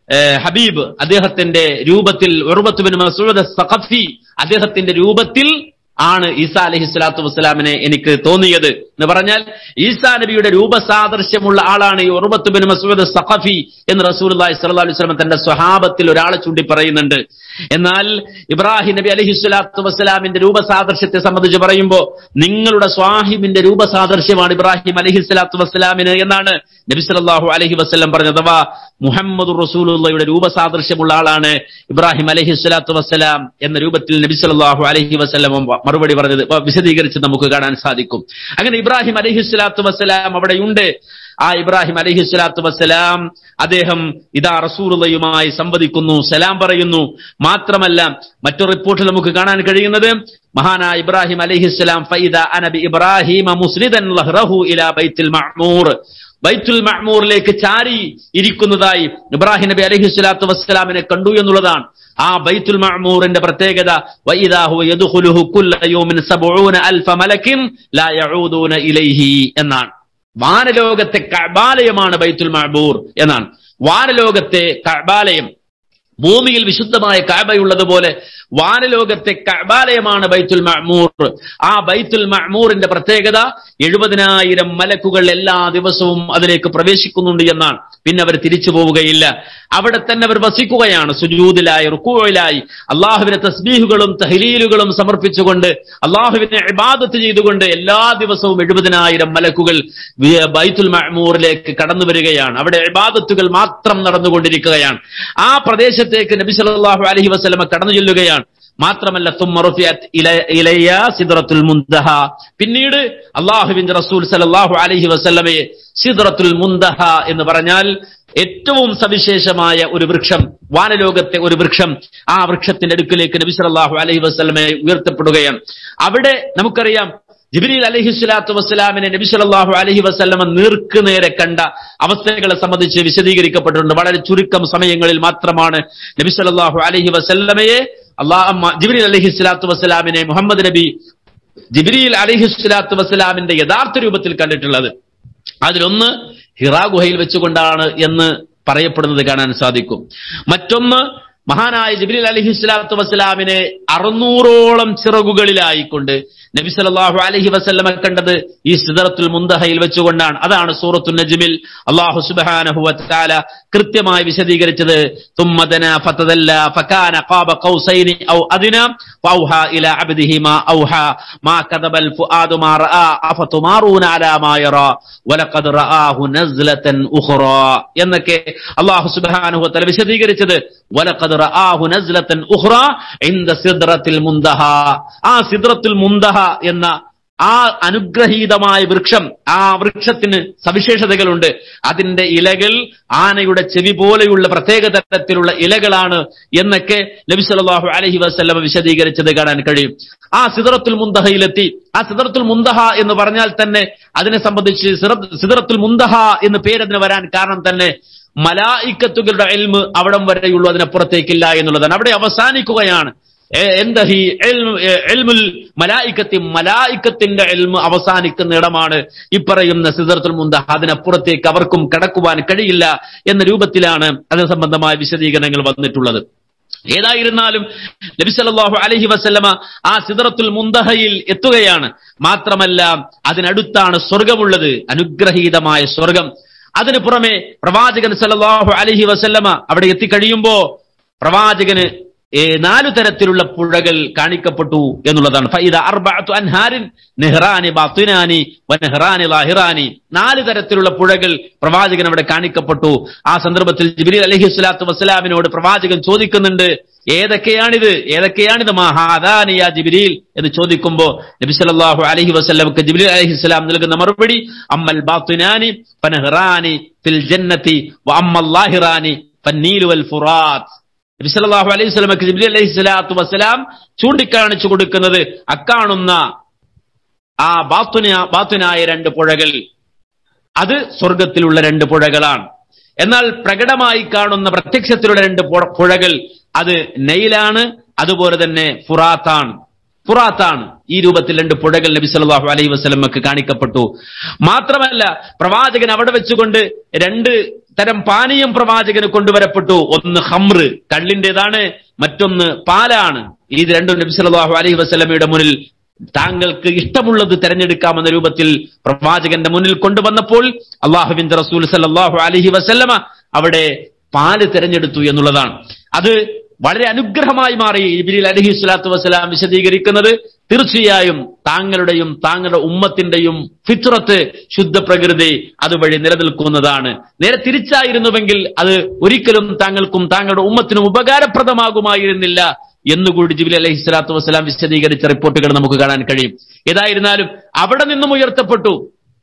Speaker 1: ഏഹ്, ഹബീബ് അദ്ദേഹത്തിന്റെ രൂപത്തിൽ ഉർവത്തുബിൻ മസൂദ് സഖഫി അദ്ദേഹത്തിന്റെ രൂപത്തിൽ ആണ് ഈസാ അലഹി സ്വലാത്തു വസ്സലാമിനെ എനിക്ക് തോന്നിയത് എന്ന് പറഞ്ഞാൽ ഈസാ നബിയുടെ രൂപസാദൃശ്യമുള്ള ആളാണ് ഈ ഉർവത്തുബിൻ മസൂദ് സഖഫി എന്ന് റസൂൽ അലൈഹി സ്വലാ വസ്ലം തന്റെ സ്വഹാബത്തിൽ ഒരാളെ ചൂണ്ടി പറയുന്നുണ്ട് എന്നാൽ ഇബ്രാഹിം നബി അലഹി സ്വലാത്തു വസ്സലാമിന്റെ രൂപസാദൃശ്യത്തെ സംബന്ധിച്ച് പറയുമ്പോൾ നിങ്ങളുടെ സ്വാഹിബിന്റെ രൂപസാദൃശ്യമാണ് ഇബ്രാഹിം അലഹി സ്വലാത്തു വസ്സലാമിന് എന്നാണ് നബി സല്ലല്ലാഹു അലൈഹി വസ്ലം പറഞ്ഞത് അഥവാ മുഹമ്മദ് റസൂലുള്ളയുടെ രൂപസാദൃശ്യമുള്ള ആളാണ് ഇബ്രാഹിം അലഹി സ്വലാത്തു വസ്സലാം എന്ന രൂപത്തിൽ നബി സല്ലല്ലാഹു അലൈഹി വസ്ലം മറുപടി പറഞ്ഞത് ഇപ്പൊ വിശദീകരിച്ച് നമുക്ക് കാണാൻ സാധിക്കും അങ്ങനെ ഇബ്രാഹിം അലഹി സ്വലാത്തു വസ്സലാം അവിടെയുണ്ട് ആ ഇബ്രാഹിം അലഹി സ്വലാത്തു വസ്സലാം അദ്ദേഹം ഇതാ റസൂറുള്ളയുമായി സംവദിക്കുന്നു സലാം പറയുന്നു മാത്രമല്ല മറ്റൊരു റിപ്പോർട്ടിൽ നമുക്ക് കാണാൻ കഴിയുന്നത് മഹാനായ ഇബ്രാഹിം അലഹിസ്സലാം ഫൈദ അനബി ഇബ്രാഹിം മുസ്ലിദൻ ലഹ്റഹു ഇലാ ബൈത്തുൽ മഅ്മൂർ ബൈത്തുൽ മഅ്മൂറിലേക്ക് ചാരി ഇരിക്കുന്നതായി ഇബ്രാഹിം നബി അലൈഹി സ്വലാത്തു വസ്സലാമിനെ കണ്ടു എന്നുള്ളതാണ് ആ ബൈത്തുൽ മഅ്മൂറിന്റെ പ്രത്യേകത വഇദാ ഹുവ യദ്ഖുലുഹു കുല്ല യൗമിൻ സബ്ഊന അൽഫ മലക്കിൻ ലാ യഊദൂന ഇലൈഹി എന്നാണ് വാനലോകത്തെ കഅബാലയമാണ് ബൈത്തുൽ മഅ്മൂർ എന്നാണ് വാനലോകത്തെ കഅബാലയം ഭൂമിയിൽ വിശുദ്ധമായ കാബയുള്ളതുപോലെ വാനലോകത്തെ കഅബാലയമാണ് ബൈത്തുൽ മഅ്മൂർ ആ ബൈത്തുൽ മഅ്മൂറിന്റെ പ്രത്യേകത എഴുപതിനായിരം മലക്കുകൾ എല്ലാ ദിവസവും അതിലേക്ക് പ്രവേശിക്കുന്നുണ്ട് എന്നാണ് പിന്നെ അവർ തിരിച്ചു പോവുകയില്ല അവിടെ തന്നെ അവർ വസിക്കുകയാണ് സുജൂദിലായി റുക്കൂയിലായി അള്ളാഹുവിനെ തസ്ബീഹുകളും തഹലീലുകളും സമർപ്പിച്ചുകൊണ്ട് അള്ളാഹുവിനെ ഇബാദത്ത് ചെയ്തുകൊണ്ട് എല്ലാ ദിവസവും എഴുപതിനായിരം മലക്കുകൾ വി- ബൈത്തുൽ മഅ്മൂറിലേക്ക് കടന്നു വരികയാണ് അവിടെ ഇബാദത്തുകൾ മാത്രം നടന്നുകൊണ്ടിരിക്കുകയാണ് ആ പ്രദേശത്തേക്ക് നബി സല്ലല്ലാഹു അലൈഹി വസല്ലമ കടന്നു ചെല്ലുകയാണ് മാത്രമല്ല തുമ്മ റുഫിഅത്ത് ഇല- ഇലയ്യ സിദ്റത്തുൽ മുന്തഹ പിന്നീട് അള്ളാഹുവിന്റെ റസൂൽ സല്ലല്ലാഹു അലൈഹി വസല്ലമയെ സിദ്റത്തുൽ മുന്തഹ എന്ന് പറഞ്ഞാൽ ഏറ്റവും സവിശേഷമായ ഒരു വൃക്ഷം വാനലോകത്തെ ഒരു വൃക്ഷം ആ വൃക്ഷത്തിന്റെ അടുക്കിലേക്ക് നബി സല്ലല്ലാഹു അലൈഹി വസല്ലമയെ ഉയർത്തപ്പെടുകയാണ് അവിടെ നമുക്കറിയാം ജിബ്രീൽ അലൈഹി സ്വലാത്തു വസ്സലാമിനെ നബി സല്ലല്ലാഹു അലൈഹി വസല്ലമ നീർക്ക് നേരെ കണ്ട അവസ്ഥകളെ സംബന്ധിച്ച് വിശദീകരിക്കപ്പെട്ടിട്ടുണ്ട് വളരെ ചുരുക്കം സമയങ്ങളിൽ മാത്രമാണ് നബി സല്ലല്ലാഹു അലൈഹി വസല്ലമയെ അള്ളാഹ് ജിബ്രീൽ അലൈഹി സ്വലാത്തു വസ്സലാമിനെ മുഹമ്മദ് നബി ജിബ്രീൽ അലൈഹി സ്വലാത്തു വസ്സലാമിന്റെ യഥാർത്ഥ രൂപത്തിൽ കണ്ടിട്ടുള്ളത് അതിലൊന്ന് ഹിറാ ഗുഹയിൽ വെച്ചുകൊണ്ടാണ് എന്ന് പറയപ്പെടുന്നത് കാണാൻ സാധിക്കും മറ്റൊന്ന് മഹാനായ ജിബ്രീൽ അലഹി സ്വലാത്തു വസ്സലാമിനെ അറുന്നൂറോളം ചിറകുകളിലായിക്കൊണ്ട് നബി സല്ലല്ലാഹു അലൈഹി വസല്ലമ കണ്ടത് ഈ സിദറത്തുൽ മുന്തഹയിൽ വെച്ചുകൊണ്ടാണ് അതാണ് സൂറത്തുൽ നജ്മിൽ അല്ലാഹു സുബ്ഹാനഹു വതആല കൃത്യമായി വിശദീകരിച്ചത് ثم دنا فتدلى فكان قاب قوسين او ادنى فاوحى الى عبده ما اوحى ما كذب الفؤاد ما راى افتمارون على ما يرى ولقد رآه نزلة اخرى എന്നൊക്കെ അല്ലാഹു സുബ്ഹാനഹു വതആല വിശദീകരിച്ചത് ولقد رآه نزلة اخرى عند سدرة المنتهى ആ സിദ്റത്തുൽ മുന്തഹ എന്ന ആ അനുഗ്രഹീതമായ വൃക്ഷം ആ വൃക്ഷത്തിന് സവിശേഷതകളുണ്ട് അതിന്റെ ഇലകൾ ആനയുടെ ചെവി പോലെയുള്ള പ്രത്യേക തരത്തിലുള്ള ഇലകളാണ് എന്നൊക്കെ നബി സല്ലല്ലാഹു അലൈഹി വസല്ലമ വിശദീകരിച്ചത് കാണാൻ കഴിയും ആ സിദറത്തുൽ മുന്തഹയിലെത്തി ആ സിദറത്തുൽ മുന്തഹ എന്ന് പറഞ്ഞാൽ തന്നെ അതിനെ സംബന്ധിച്ച് സിറ- സിദറത്തുൽ മുന്തഹ എന്ന് പേരതിന് വരാൻ കാരണം തന്നെ മലായിക്കത്തുകളുടെ എൽമ് അവിടം വരെയുള്ളൂ അതിനപ്പുറത്തേക്കില്ല എന്നുള്ളതാണ് അവിടെ അവസാനിക്കുകയാണ് എ- എന്തഹി എൽമ്- എ- എൽമുൽ മലായിക്കത്തി മലായിക്കത്തിന്റെ എൽമ് അവസാനിക്കുന്ന ഇടമാണ് ഇപ്പറയുന്ന സിദർത്തുൽ മുന്തഹ അതിനപ്പുറത്തേക്ക് അവർക്കും കടക്കുവാൻ കഴിയില്ല എന്ന രൂപത്തിലാണ് അത് സംബന്ധമായ വിശദീകരണങ്ങൾ വന്നിട്ടുള്ളത് ഏതായിരുന്നാലും നബി സല്ലല്ലാഹു അലൈഹി വസല്ലമ ആ സിദറത്തുൽ മുന്തഹയിൽ എത്തുകയാണ് മാത്രമല്ല അതിനടുത്താണ് സ്വർഗമുള്ളത് അനുഗ്രഹീതമായ സ്വർഗം അതിനു പുറമെ പ്രവാചകൻ സല്ലല്ലാഹു അലൈഹി വസല്ലമ അവിടെ എത്തിക്കഴിയുമ്പോ പ്രവാചകന് ഏ, നാലു തരത്തിലുള്ള പുഴകൾ കാണിക്കപ്പെട്ടു എന്നുള്ളതാണ് ഫൈദ അർബഅത്തു അൻഹാരിൻ നെഹ്റാനി ബാത്തിനാനി വനെഹ്റാനി ലാഹിറാനി നാല് തരത്തിലുള്ള പുഴകൾ പ്രവാചകൻ അവിടെ കാണിക്കപ്പെട്ടു ആ സന്ദർഭത്തിൽ ജിബ്രീൽ അലൈഹി സ്വലാത്തു വസ്സലാമിനോട് പ്രവാചകൻ ചോദിക്കുന്നുണ്ട് ഏതൊക്കെയാണിത് ഏതൊക്കെയാണിത് മഹാദാനിയ ജിബ്രീൽ എന്ന് ചോദിക്കുമ്പോ നബി സല്ലല്ലാഹു അലൈഹി വസല്ലമക്ക് ജിബ്രീൽ അലൈഹി സ്വലാം നൽകുന്ന മറുപടി അമ്മൽ ബാത്തിനാനി ഫനഹ്റാനി ഫിൽ ജന്നതി വ അമ്മൽ ലാഹിറാനി ഫന്നീലു വൽ ഫുറാത്ത് നബി സല്ലല്ലാഹു അലൈഹി വസല്ലമക്ക് ജിബ്രീൽ അലൈഹി സ്വലാത്തു വസ്സലാം ചൂണ്ടിക്കാണിച്ചു കൊടുക്കുന്നത് അക്കാണുന്ന ആ ബാത്തുന ബാത്തുനായ രണ്ട് പുഴകൾ അത് സ്വർഗത്തിലുള്ള രണ്ട് പുഴകളാണ് എന്നാൽ പ്രകടമായി കാണുന്ന പ്രത്യക്ഷത്തിലുള്ള രണ്ട് പുഴ- പുഴകൾ അത് നെയിലാണ് അതുപോലെ തന്നെ ഫുറാത്താണ് ഫുറാത്താണ് ഈ രൂപത്തിൽ രണ്ട് പുഴകൾ നബി സല്ലല്ലാഹു അലൈഹി വസല്ലമക്ക് കാണിക്കപ്പെട്ടു മാത്രമല്ല പ്രവാചകൻ അവിടെ വെച്ചുകൊണ്ട് രണ്ട് തരം പാനീയം പ്രവാചകന് കൊണ്ടുവരപ്പെട്ടു ഒന്ന് ഹമ്ര് കള്ളിന്റേതാണ് മറ്റൊന്ന് പാലാണ് ഇത് രണ്ടും നബി സല്ലല്ലാഹു അലൈഹി വസല്ലമയുടെ മുന്നിൽ താങ്കൾക്ക് ഇഷ്ടമുള്ളത് തിരഞ്ഞെടുക്കാമെന്ന രൂപത്തിൽ പ്രവാചകന്റെ മുന്നിൽ കൊണ്ടുവന്നപ്പോൾ അള്ളാഹുവിന്റെ റസൂൽ സല്ലല്ലാഹു അലൈഹി വസല്ലമ അവിടെ പാല് തിരഞ്ഞെടുത്തു എന്നുള്ളതാണ് അത് വളരെ അനുഗ്രഹമായി മാറി ഇബിരിൽ അലഹി സ്വലാത്തു വസ്സലാം വിശദീകരിക്കുന്നത് തീർച്ചയായും താങ്കളുടെയും താങ്കളുടെ ഉമ്മത്തിന്റെയും ഫിത്രത്ത് ശുദ്ധ പ്രകൃതി അതുവഴി നിലനിൽക്കുന്നതാണ് നേരെ തിരിച്ചായിരുന്നുവെങ്കിൽ അത് ഒരിക്കലും താങ്കൾക്കും താങ്കളുടെ ഉമ്മത്തിനും ഉപകാരപ്രദമാകുമായിരുന്നില്ല എന്നുകൂടി ജിബിലി അലഹി സ്വലാത്തു വസ്സലാം വിശദീകരിച്ച റിപ്പോർട്ടുകൾ നമുക്ക് കാണാൻ കഴിയും ഏതായിരുന്നാലും അവിടെ നിന്നും ഉയർത്തപ്പെട്ടു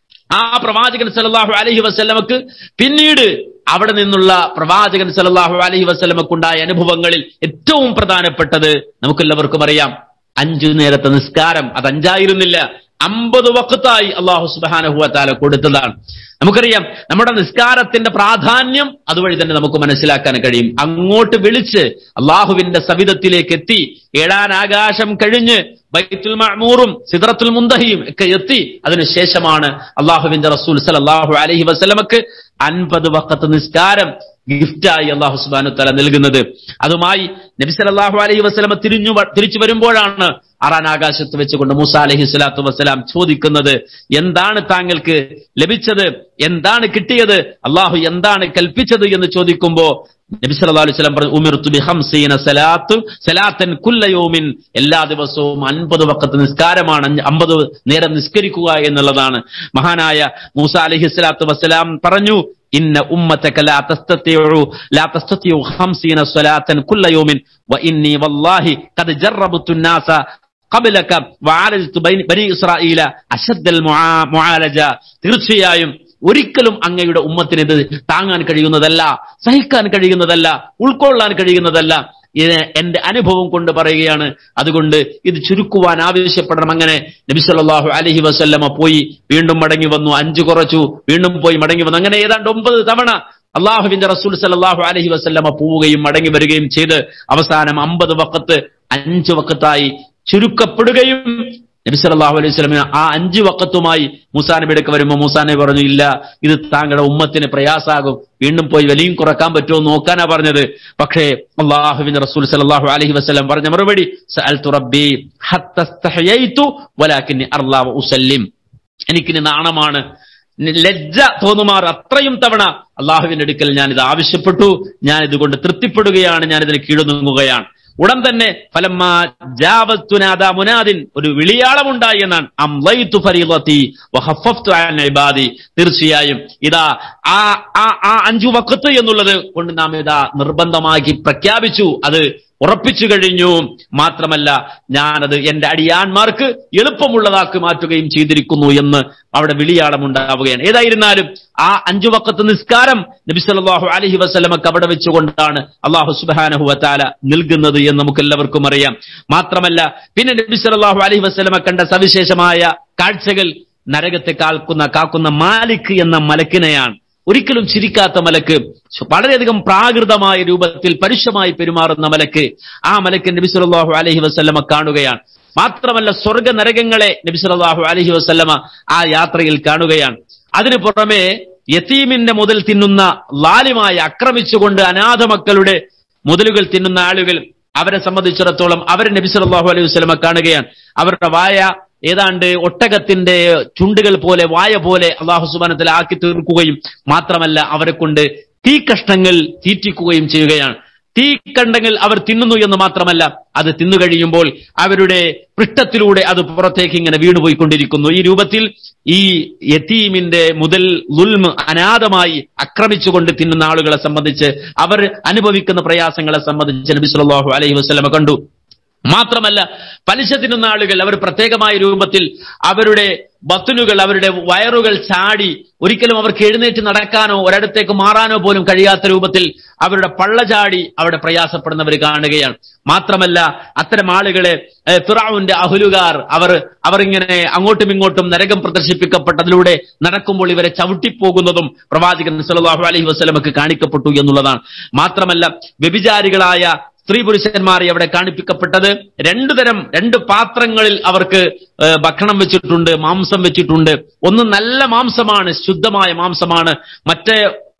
Speaker 1: ആ പ്രവാചകൻ സല്ലല്ലാഹു അലൈഹി വസല്ലമക്ക് പിന്നീട് അവിടെ നിന്നുള്ള പ്രവാചകൻ സല്ലല്ലാഹു അലൈഹി വസല്ലമക്കുണ്ടായ അനുഭവങ്ങളിൽ ഏറ്റവും പ്രധാനപ്പെട്ടത് നമുക്കെല്ലാവർക്കും അറിയാം അഞ്ചു നേരത്തെ നിസ്കാരം അത് അഞ്ചായിരുന്നില്ല അമ്പത് വക്കത്തായി അള്ളാഹു സുബാനഹുവ താല കൊടുത്തതാണ് നമുക്കറിയാം നമ്മുടെ നിസ്കാരത്തിന്റെ പ്രാധാന്യം അതുവഴി തന്നെ നമുക്ക് മനസ്സിലാക്കാൻ കഴിയും അങ്ങോട്ട് വിളിച്ച് അള്ളാഹുവിന്റെ സവിധത്തിലേക്ക് എത്തി ഏഴാൻ ആകാശം കഴിഞ്ഞ് ബൈത്തുൽ മഅമൂറും സിദ്റത്തുൽ മുന്തഹിയും ഒക്കെ എത്തി അതിനുശേഷമാണ് അള്ളാഹുവിന്റെ റസൂൽ സലല്ലാഹു അലൈഹി വസല്ലമക്ക് അൻപത് വക്കത്ത് നിസ്കാരം ഗിഫ്റ്റായി അള്ളാഹു സുബാനു തല നൽകുന്നത് അതുമായി നബി സല്ലല്ലാഹു അലൈഹി വസല്ലമ തിരിഞ്ഞു വ- തിരിച്ചു വരുമ്പോഴാണ് ആറാൻ ആകാശത്ത് വെച്ചുകൊണ്ട് മൂസ അലൈഹി സ്വലാത്തു വസ്സലാം ചോദിക്കുന്നത് എന്താണ് താങ്കൾക്ക് ലഭിച്ചത് എന്താണ് കിട്ടിയത് അള്ളാഹു എന്താണ് കൽപ്പിച്ചത് എന്ന് ചോദിക്കുമ്പോ നബി സല്ലല്ലാഹു അലൈഹി വസല്ലം പറഞ്ഞു ഉമിർതു ബി ഖംസീന സലാത്തു സലാത്തൻ കുല്ല യൗമിൻ എല്ലാ ദിവസവും അൻപത് വക്കത്ത് നിസ്കാരമാണ് അഞ്ച് അമ്പത് നേരം നിസ്കരിക്കുക എന്നുള്ളതാണ് മഹാനായ മൂസ അലൈഹി സ്വലാത്തു വസ്സലാം പറഞ്ഞു ഇന്ന ഉമ്മത്തക ലാ തസ്തതിഉ ലാ തസ്തതിഉ ഖംസീന സ്വലാത്തൻ കുല്ല യൗമിൻ വ ഇന്നി വല്ലാഹി ഖദ് ജറബതു الناس قبلك وعالجت بني بني ഇസ്രായീല അശദ്ദൽ മുആ- മുആലജ തീർച്ചയായും ഒരിക്കലും അങ്ങയുടെ ഉമ്മത്തിന് ഇത് താങ്ങാൻ കഴിയുന്നതല്ല സഹിക്കാൻ കഴിയുന്നതല്ല ഉൾക്കൊള്ളാൻ കഴിയുന്നതല്ല ഇത് എന്റെ അനുഭവം കൊണ്ട് പറയുകയാണ് അതുകൊണ്ട് ഇത് ചുരുക്കുവാൻ ആവശ്യപ്പെടണം അങ്ങനെ നബി സല്ലല്ലാഹു അലൈഹി വസല്ലമ പോയി വീണ്ടും മടങ്ങി വന്നു അഞ്ചു കുറച്ചു വീണ്ടും പോയി മടങ്ങി വന്നു അങ്ങനെ ഏതാണ്ട് ഒമ്പത് തവണ അള്ളാഹുവിന്റെ റസൂൽ സല്ലല്ലാഹു അലൈഹി വസല്ലമ പോവുകയും മടങ്ങി വരികയും ചെയ്ത് അവസാനം അമ്പത് വക്കത്ത് അഞ്ച് വക്കത്തായി ചുരുക്കപ്പെടുകയും നബി സല്ലല്ലാഹു അലൈഹി വസല്ലമ ആ അഞ്ച് വക്കത്തുമായി മൂസാ നബിയുടെ വരുമ്പോൾ മൂസാ നബി പറഞ്ഞു ഇല്ല ഇത് താങ്കളുടെ ഉമ്മത്തിന് പ്രയാസാകും വീണ്ടും പോയി വലിയും കുറക്കാൻ പറ്റുമോ എന്ന് നോക്കാനാ പറഞ്ഞത് പക്ഷേ അള്ളാഹുവിന്റെ റസൂൽ സല്ലല്ലാഹു അലൈഹി വസല്ലം പറഞ്ഞ മറുപടി സഅൽതു റബ്ബി ഹത്ത ഇസ്തഹയൈതു വലാകിന്നി അർലാ വ ഉസല്ലിം എനിക്കിനി നാണമാണ് നി- ലജ്ജ തോന്നുമാർ അത്രയും തവണ അള്ളാഹുവിന്റെ അടുക്കൽ ഞാൻ ഇത് ആവശ്യപ്പെട്ടു ഞാൻ ഇതുകൊണ്ട് തൃപ്തിപ്പെടുകയാണ് ഞാൻ ഇതിന് കീഴുനിങ്ങുകയാണ് ഉടൻ തന്നെ ഫലമ്മ ജാവത്തുനാദ മുനാദിൻ ഒരു വിളിയാളമുണ്ടായി എന്നാണ് അംലൈതു ഫരീളത്തി വഖഫഫ്തു അൻ ഇബാദി തീർച്ചയായും ഇതാ ആ ആ ആ അഞ്ചു വക്കത്ത് എന്നുള്ളത് കൊണ്ട് നാം ഇതാ നിർബന്ധമാക്കി പ്രഖ്യാപിച്ചു അത് ഉറപ്പിച്ചു കഴിഞ്ഞു മാത്രമല്ല ഞാനത് എന്റെ അടിയാന്മാർക്ക് എളുപ്പമുള്ളതാക്കി മാറ്റുകയും ചെയ്തിരിക്കുന്നു എന്ന് അവിടെ വിളിയാളമുണ്ടാവുകയാണ് ഏതായിരുന്നാലും ആ അഞ്ചു വക്കത്ത് നിസ്കാരം നബി സല്ലല്ലാഹു അലൈഹി വസല്ലമക്ക് അവിടെ വെച്ചുകൊണ്ടാണ് അള്ളാഹു സുബ്ഹാനഹു വതആല നൽകുന്നത് എന്ന് നമുക്ക് എല്ലാവർക്കും അറിയാം മാത്രമല്ല പിന്നെ നബി സല്ലല്ലാഹു അലൈഹി വസല്ലമ കണ്ട സവിശേഷമായ കാഴ്ചകൾ നരകത്തെ കാൽക്കുന്ന കാക്കുന്ന മാലിക് എന്ന മലക്കിനെയാണ് ഒരിക്കലും ചിരിക്കാത്ത മലക്ക് വളരെയധികം പ്രാകൃതമായ രൂപത്തിൽ പരുഷമായി പെരുമാറുന്ന മലക്ക് ആ മലക്ക് നബി സല്ലല്ലാഹു അലൈഹി വസല്ലമ കാണുകയാണ് മാത്രമല്ല സ്വർഗ നരകങ്ങളെ നബി സല്ലല്ലാഹു അലൈഹി വസല്ലമ ആ യാത്രയിൽ കാണുകയാണ് അതിനു പുറമെ യതീമിന്റെ മുതൽ തിന്നുന്ന ലാലിമായി ആക്രമിച്ചുകൊണ്ട് അനാഥ മക്കളുടെ മുതലുകൾ തിന്നുന്ന ആളുകൾ അവരെ സംബന്ധിച്ചിടത്തോളം അവർ നബി സല്ലല്ലാഹു അലൈഹി വസല്ലമ കാണുകയാണ് അവരുടെ വായ ഏതാണ്ട് ഒട്ടകത്തിന്റെ ചുണ്ടുകൾ പോലെ വായ പോലെ അള്ളാഹു സുബാനത്തിൽ ആക്കി തീർക്കുകയും മാത്രമല്ല അവരെ കൊണ്ട് തീ കഷ്ണങ്ങൾ തീറ്റിക്കുകയും ചെയ്യുകയാണ് തീ കണ്ടങ്ങൾ അവർ തിന്നുന്നു എന്ന് മാത്രമല്ല അത് തിന്നു കഴിയുമ്പോൾ അവരുടെ പൃഷ്ഠത്തിലൂടെ അത് പുറത്തേക്ക് ഇങ്ങനെ വീണുപോയിക്കൊണ്ടിരിക്കുന്നു ഈ രൂപത്തിൽ ഈ യതീമിന്റെ മുതൽ ലുൽമ് അനാഥമായി ആക്രമിച്ചുകൊണ്ട് തിന്നുന്ന ആളുകളെ സംബന്ധിച്ച് അവർ അനുഭവിക്കുന്ന പ്രയാസങ്ങളെ സംബന്ധിച്ച് നബി സല്ലല്ലാഹു അലൈഹി വസല്ലമ കണ്ടു മാത്രമല്ല പലിശ തിന്നുന്ന ആളുകൾ അവർ പ്രത്യേകമായ രൂപത്തിൽ അവരുടെ ബത്തുനുകൾ അവരുടെ വയറുകൾ ചാടി ഒരിക്കലും അവർക്ക് എഴുന്നേറ്റ് നടക്കാനോ ഒരിടത്തേക്ക് മാറാനോ പോലും കഴിയാത്ത രൂപത്തിൽ അവരുടെ പള്ള ചാടി അവിടെ പ്രയാസപ്പെടുന്നവർ കാണുകയാണ് മാത്രമല്ല അത്തരം ആളുകളെ ഏഹ്, ഫിറഔന്റെ അഹുലുകാർ അവർ അവർ ഇങ്ങനെ അങ്ങോട്ടും ഇങ്ങോട്ടും നരകം പ്രദർശിപ്പിക്കപ്പെട്ടതിലൂടെ നടക്കുമ്പോൾ ഇവരെ ചവിട്ടിപ്പോകുന്നതും പ്രവാചകൻ സല്ലല്ലാഹു അലൈഹി വസല്ലമക്ക് കാണിക്കപ്പെട്ടു എന്നുള്ളതാണ് മാത്രമല്ല വ്യഭിചാരികളായ സ്ത്രീ പുരുഷന്മാരെ അവിടെ കാണിപ്പിക്കപ്പെട്ടത് രണ്ടു തരം രണ്ട് പാത്രങ്ങളിൽ അവർക്ക് ഏഹ്, ഭക്ഷണം വെച്ചിട്ടുണ്ട് മാംസം വെച്ചിട്ടുണ്ട് ഒന്ന് നല്ല മാംസമാണ് ശുദ്ധമായ മാംസമാണ് മറ്റേ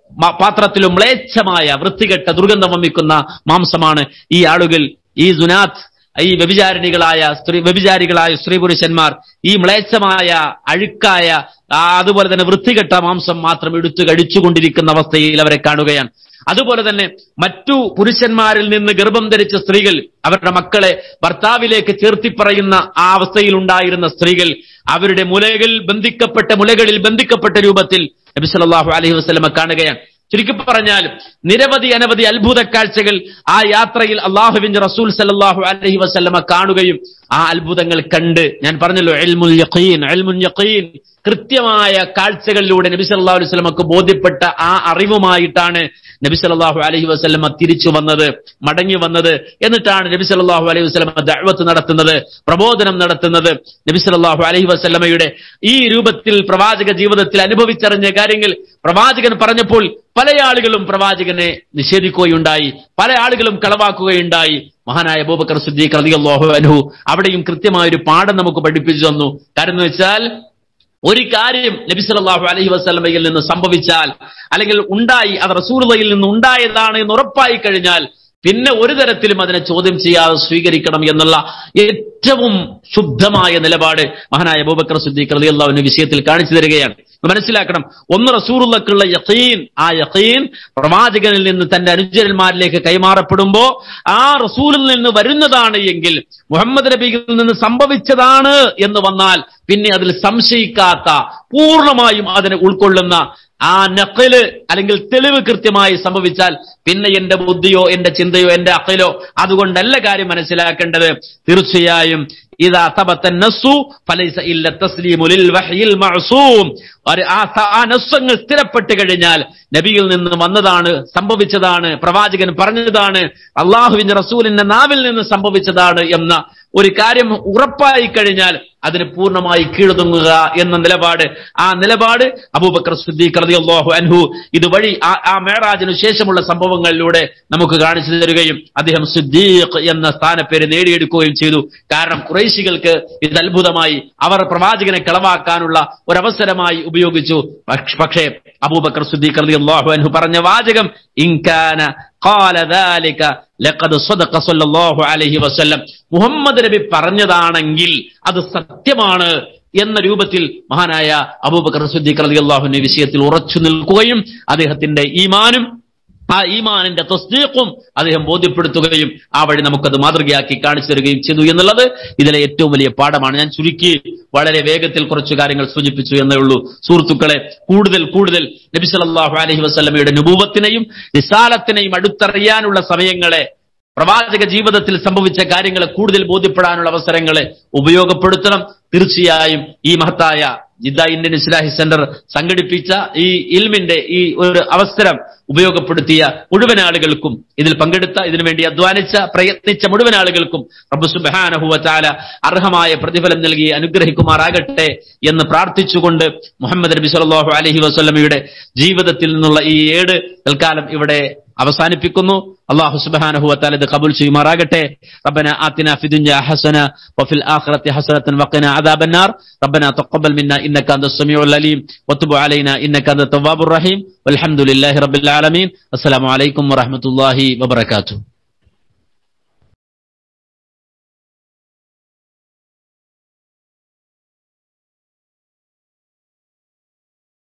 Speaker 1: മ- പാത്രത്തിലും മ്ലേച്ഛമായ വൃത്തികെട്ട ദുർഗന്ധം വമിക്കുന്ന മാംസമാണ് ഈ ആളുകൾ ഈ സുനാത്ത് ഈ വ്യഭിചാരിണികളായ സ്ത്രീ വ്യഭിചാരികളായ സ്ത്രീ പുരുഷന്മാർ ഈ മ്ലേച്ഛമായ അഴുക്കായ ആ, അതുപോലെ തന്നെ വൃത്തികെട്ട മാംസം മാത്രം എടുത്തു കഴിച്ചുകൊണ്ടിരിക്കുന്ന അവസ്ഥയിൽ അവരെ കാണുകയാണ് അതുപോലെ തന്നെ മറ്റു പുരുഷന്മാരിൽ നിന്ന് ഗർഭം ധരിച്ച സ്ത്രീകൾ അവരുടെ മക്കളെ ഭർത്താവിലേക്ക് ചേർത്തിപ്പറയുന്ന ആ അവസ്ഥയിൽ ഉണ്ടായിരുന്ന സ്ത്രീകൾ അവരുടെ മുലകൾ ബന്ധിക്കപ്പെട്ട മുലകളിൽ ബന്ധിക്കപ്പെട്ട രൂപത്തിൽ നബി സല്ലല്ലാഹു അലൈഹി വസല്ലമ കാണുകയാണ് ചുരുക്കി പറഞ്ഞാൽ നിരവധി അനവധി അത്ഭുത കാഴ്ചകൾ ആ യാത്രയിൽ അള്ളാഹുവിന്റെ റസൂൽ സല്ലല്ലാഹു അലൈഹി വസല്ലമ കാണുകയും ആ അത്ഭുതങ്ങൾ കണ്ട് ഞാൻ പറഞ്ഞല്ലോ എൽമുൽ യഖീൻ എൽമുൽ യഖീൻ കൃത്യമായ കാഴ്ചകളിലൂടെ നബി സല്ലല്ലാഹു അലൈഹി വസല്ലമക്ക് ബോധ്യപ്പെട്ട ആ അറിവുമായിട്ടാണ് നബി സല്ലല്ലാഹു അലൈഹി വസല്ലമ തിരിച്ചു വന്നത് മടങ്ങി വന്നത് എന്നിട്ടാണ് നബി സല്ലല്ലാഹു അലൈഹി വസല്ലമ ദഅവത്ത് നടത്തുന്നത് പ്രബോധനം നടത്തുന്നത് നബി സല്ലല്ലാഹു അലൈഹി വസല്ലമയുടെ ഈ രൂപത്തിൽ പ്രവാചക ജീവിതത്തിൽ അനുഭവിച്ചറിഞ്ഞ കാര്യങ്ങൾ പ്രവാചകൻ പറഞ്ഞപ്പോൾ പല ആളുകളും പ്രവാചകനെ നിഷേധിക്കുകയുണ്ടായി പല ആളുകളും കളവാക്കുകയുണ്ടായി മഹാനായ അബൂബക്കർ സിദ്ദീഖ് റളിയല്ലാഹു അൻഹു അവിടെയും കൃത്യമായ ഒരു പാഠം നമുക്ക് പഠിപ്പിച്ചു തന്നു കാരണം എന്ന് വെച്ചാൽ ഒരു കാര്യം നബി സല്ലല്ലാഹു അലൈഹി വസല്ലമയിൽ നിന്ന് സംഭവിച്ചാൽ അല്ലെങ്കിൽ ഉണ്ടായി അത് റസൂലുള്ളയിൽ നിന്ന് ഉണ്ടായതാണ് എന്ന് ഉറപ്പായി കഴിഞ്ഞാൽ പിന്നെ ഒരു തരത്തിലും അതിനെ ചോദ്യം ചെയ്യാതെ സ്വീകരിക്കണം എന്നുള്ള ഏറ്റവും ശുദ്ധമായ നിലപാട് മഹാനായ അബൂബക്കർ സിദ്ദീഖ് റളിയല്ലാഹു അൻഹു വിഷയത്തിൽ കാണിച്ചു തരികയാണ് മനസ്സിലാക്കണം ഒന്ന് റസൂറുള്ളക്കുള്ള യഖീൻ ആ യഖീൻ പ്രവാചകനിൽ നിന്ന് തന്റെ അനുചരന്മാരിലേക്ക് കൈമാറപ്പെടുമ്പോ ആ റസൂലിൽ നിന്ന് വരുന്നതാണ് എങ്കിൽ മുഹമ്മദ് നബിയിൽ നിന്ന് സംഭവിച്ചതാണ് എന്ന് വന്നാൽ പിന്നെ അതിൽ സംശയിക്കാത്ത പൂർണ്ണമായും അതിനെ ഉൾക്കൊള്ളുന്ന ആ നഖല് അല്ലെങ്കിൽ തെളിവ് കൃത്യമായി സംഭവിച്ചാൽ പിന്നെ എന്റെ ബുദ്ധിയോ എന്റെ ചിന്തയോ എന്റെ അഖലോ അതുകൊണ്ടല്ല കാര്യം മനസ്സിലാക്കേണ്ടത് തീർച്ചയായും ഇതാ തബത്ത നസ്സു ഫലൈസ ഇല്ല തസ്ലീമു ലിൽ വഹയിൽ മഅസൂം ഒരു ആ സ- ആ നസ്സങ്ങൾ സ്ഥിരപ്പെട്ട് കഴിഞ്ഞാൽ നബിയിൽ നിന്ന് വന്നതാണ് സംഭവിച്ചതാണ് പ്രവാചകൻ പറഞ്ഞതാണ് അള്ളാഹുവിന്റെ റസൂലിന്റെ നാവിൽ നിന്ന് സംഭവിച്ചതാണ് എന്ന ഒരു കാര്യം ഉറപ്പായി കഴിഞ്ഞാൽ അതിന് പൂർണ്ണമായി കീഴൊതുങ്ങുക എന്ന നിലപാട് ആ നിലപാട് അബൂബക്കർ സിദ്ദീഖ് റളിയല്ലാഹു അൻഹു ഇതുവഴി ആ ആ മേറാജിനു ശേഷമുള്ള സംഭവങ്ങളിലൂടെ നമുക്ക് കാണിച്ചു തരികയും അദ്ദേഹം സിദ്ദീഖ് എന്ന സ്ഥാനപ്പേര് നേടിയെടുക്കുകയും ചെയ്തു കാരണം കുറേശികൾക്ക് ഇത് അത്ഭുതമായി അവർ പ്രവാചകനെ കളവാക്കാനുള്ള ഒരവസരമായി ഉപയോഗിച്ചു പക്ഷ- പക്ഷേ അബൂബക്കർ സിദ്ദീഖ് റളിയല്ലാഹു അൻഹു പറഞ്ഞ വാചകം ഇൻകാന قال ذلك لقد صدق صلى الله عليه وسلم മുഹമ്മദ് നബി പറഞ്ഞതാണെങ്കിൽ അത് സത്യമാണ് എന്ന രൂപത്തിൽ മഹാനായ അബൂബക്കർ സിദ്ദീഖ് റളിയല്ലാഹു അൻഹു വിഷയത്തിൽ ഉറച്ചു നിൽക്കുകയും അദ്ദേഹത്തിന്റെ ഈമാനും ആ ഈമാനിന്റെ തസ്ദീഖും അദ്ദേഹം ബോധ്യപ്പെടുത്തുകയും ആ വഴി നമുക്കത് മാതൃകയാക്കി കാണിച്ചു തരികയും ചെയ്തു എന്നുള്ളത് ഇതിലെ ഏറ്റവും വലിയ പാഠമാണ് ഞാൻ ചുരുക്കി വളരെ വേഗത്തിൽ കുറച്ചു കാര്യങ്ങൾ സൂചിപ്പിച്ചു എന്നേ ഉള്ളൂ സുഹൃത്തുക്കളെ കൂടുതൽ കൂടുതൽ നബി സല്ലല്ലാഹു അലൈഹി വസല്ലമയുടെ നുബൂവത്തിനെയും നിസാലത്തിനെയും അടുത്തറിയാനുള്ള സമയങ്ങളെ പ്രവാചക ജീവിതത്തിൽ സംഭവിച്ച കാര്യങ്ങളെ കൂടുതൽ ബോധ്യപ്പെടാനുള്ള അവസരങ്ങളെ ഉപയോഗപ്പെടുത്തണം തീർച്ചയായും ഈ മഹത്തായ ജിദ്ദ ഇന്ത്യൻ ഇസ്ലാഹി സെന്റർ സംഘടിപ്പിച്ച ഈ ഇൽമിന്റെ ഈ ഒരു അവസരം ഉപയോഗപ്പെടുത്തിയ മുഴുവൻ ആളുകൾക്കും ഇതിൽ പങ്കെടുത്ത ഇതിനുവേണ്ടി അധ്വാനിച്ച പ്രയത്നിച്ച മുഴുവൻ ആളുകൾക്കും റബ്ബു സുബ്ഹാനഹു വതആല അർഹമായ പ്രതിഫലം നൽകി അനുഗ്രഹിക്കുമാറാകട്ടെ എന്ന് പ്രാർത്ഥിച്ചുകൊണ്ട് മുഹമ്മദ് നബി സല്ലല്ലാഹു അലൈഹി വസല്ലമയുടെ ജീവിതത്തിൽ നിന്നുള്ള ഈ ഏട് തൽക്കാലം ഇവിടെ അവസാനിപ്പിക്കുന്നു അള്ളാഹു സുബ്ഹാനഹു വതആല ഇത് കബൂൽ ചെയ്യുമാറാകട്ടെ റബ്ബന ആതിന ഫി ദുനിയ ഹസന വഫിൽ ആഖിറതി ഹസനതൻ വഖിന അദാബന്നാർ റബ്ബന തഖബ്ബൽ മിന്ന ഇന്നക അൻതസ് സമീഉൽ അലീം വതുബ് അലൈനാ ഇന്നക അൻത തവ്വാബുർ റഹീം വൽഹംദുലില്ലാഹി റബ്ബിൽ ആലമീൻ അസ്സലാമു അലൈക്കും വറഹ്മത്തുള്ളാഹി വബറകാതുഹു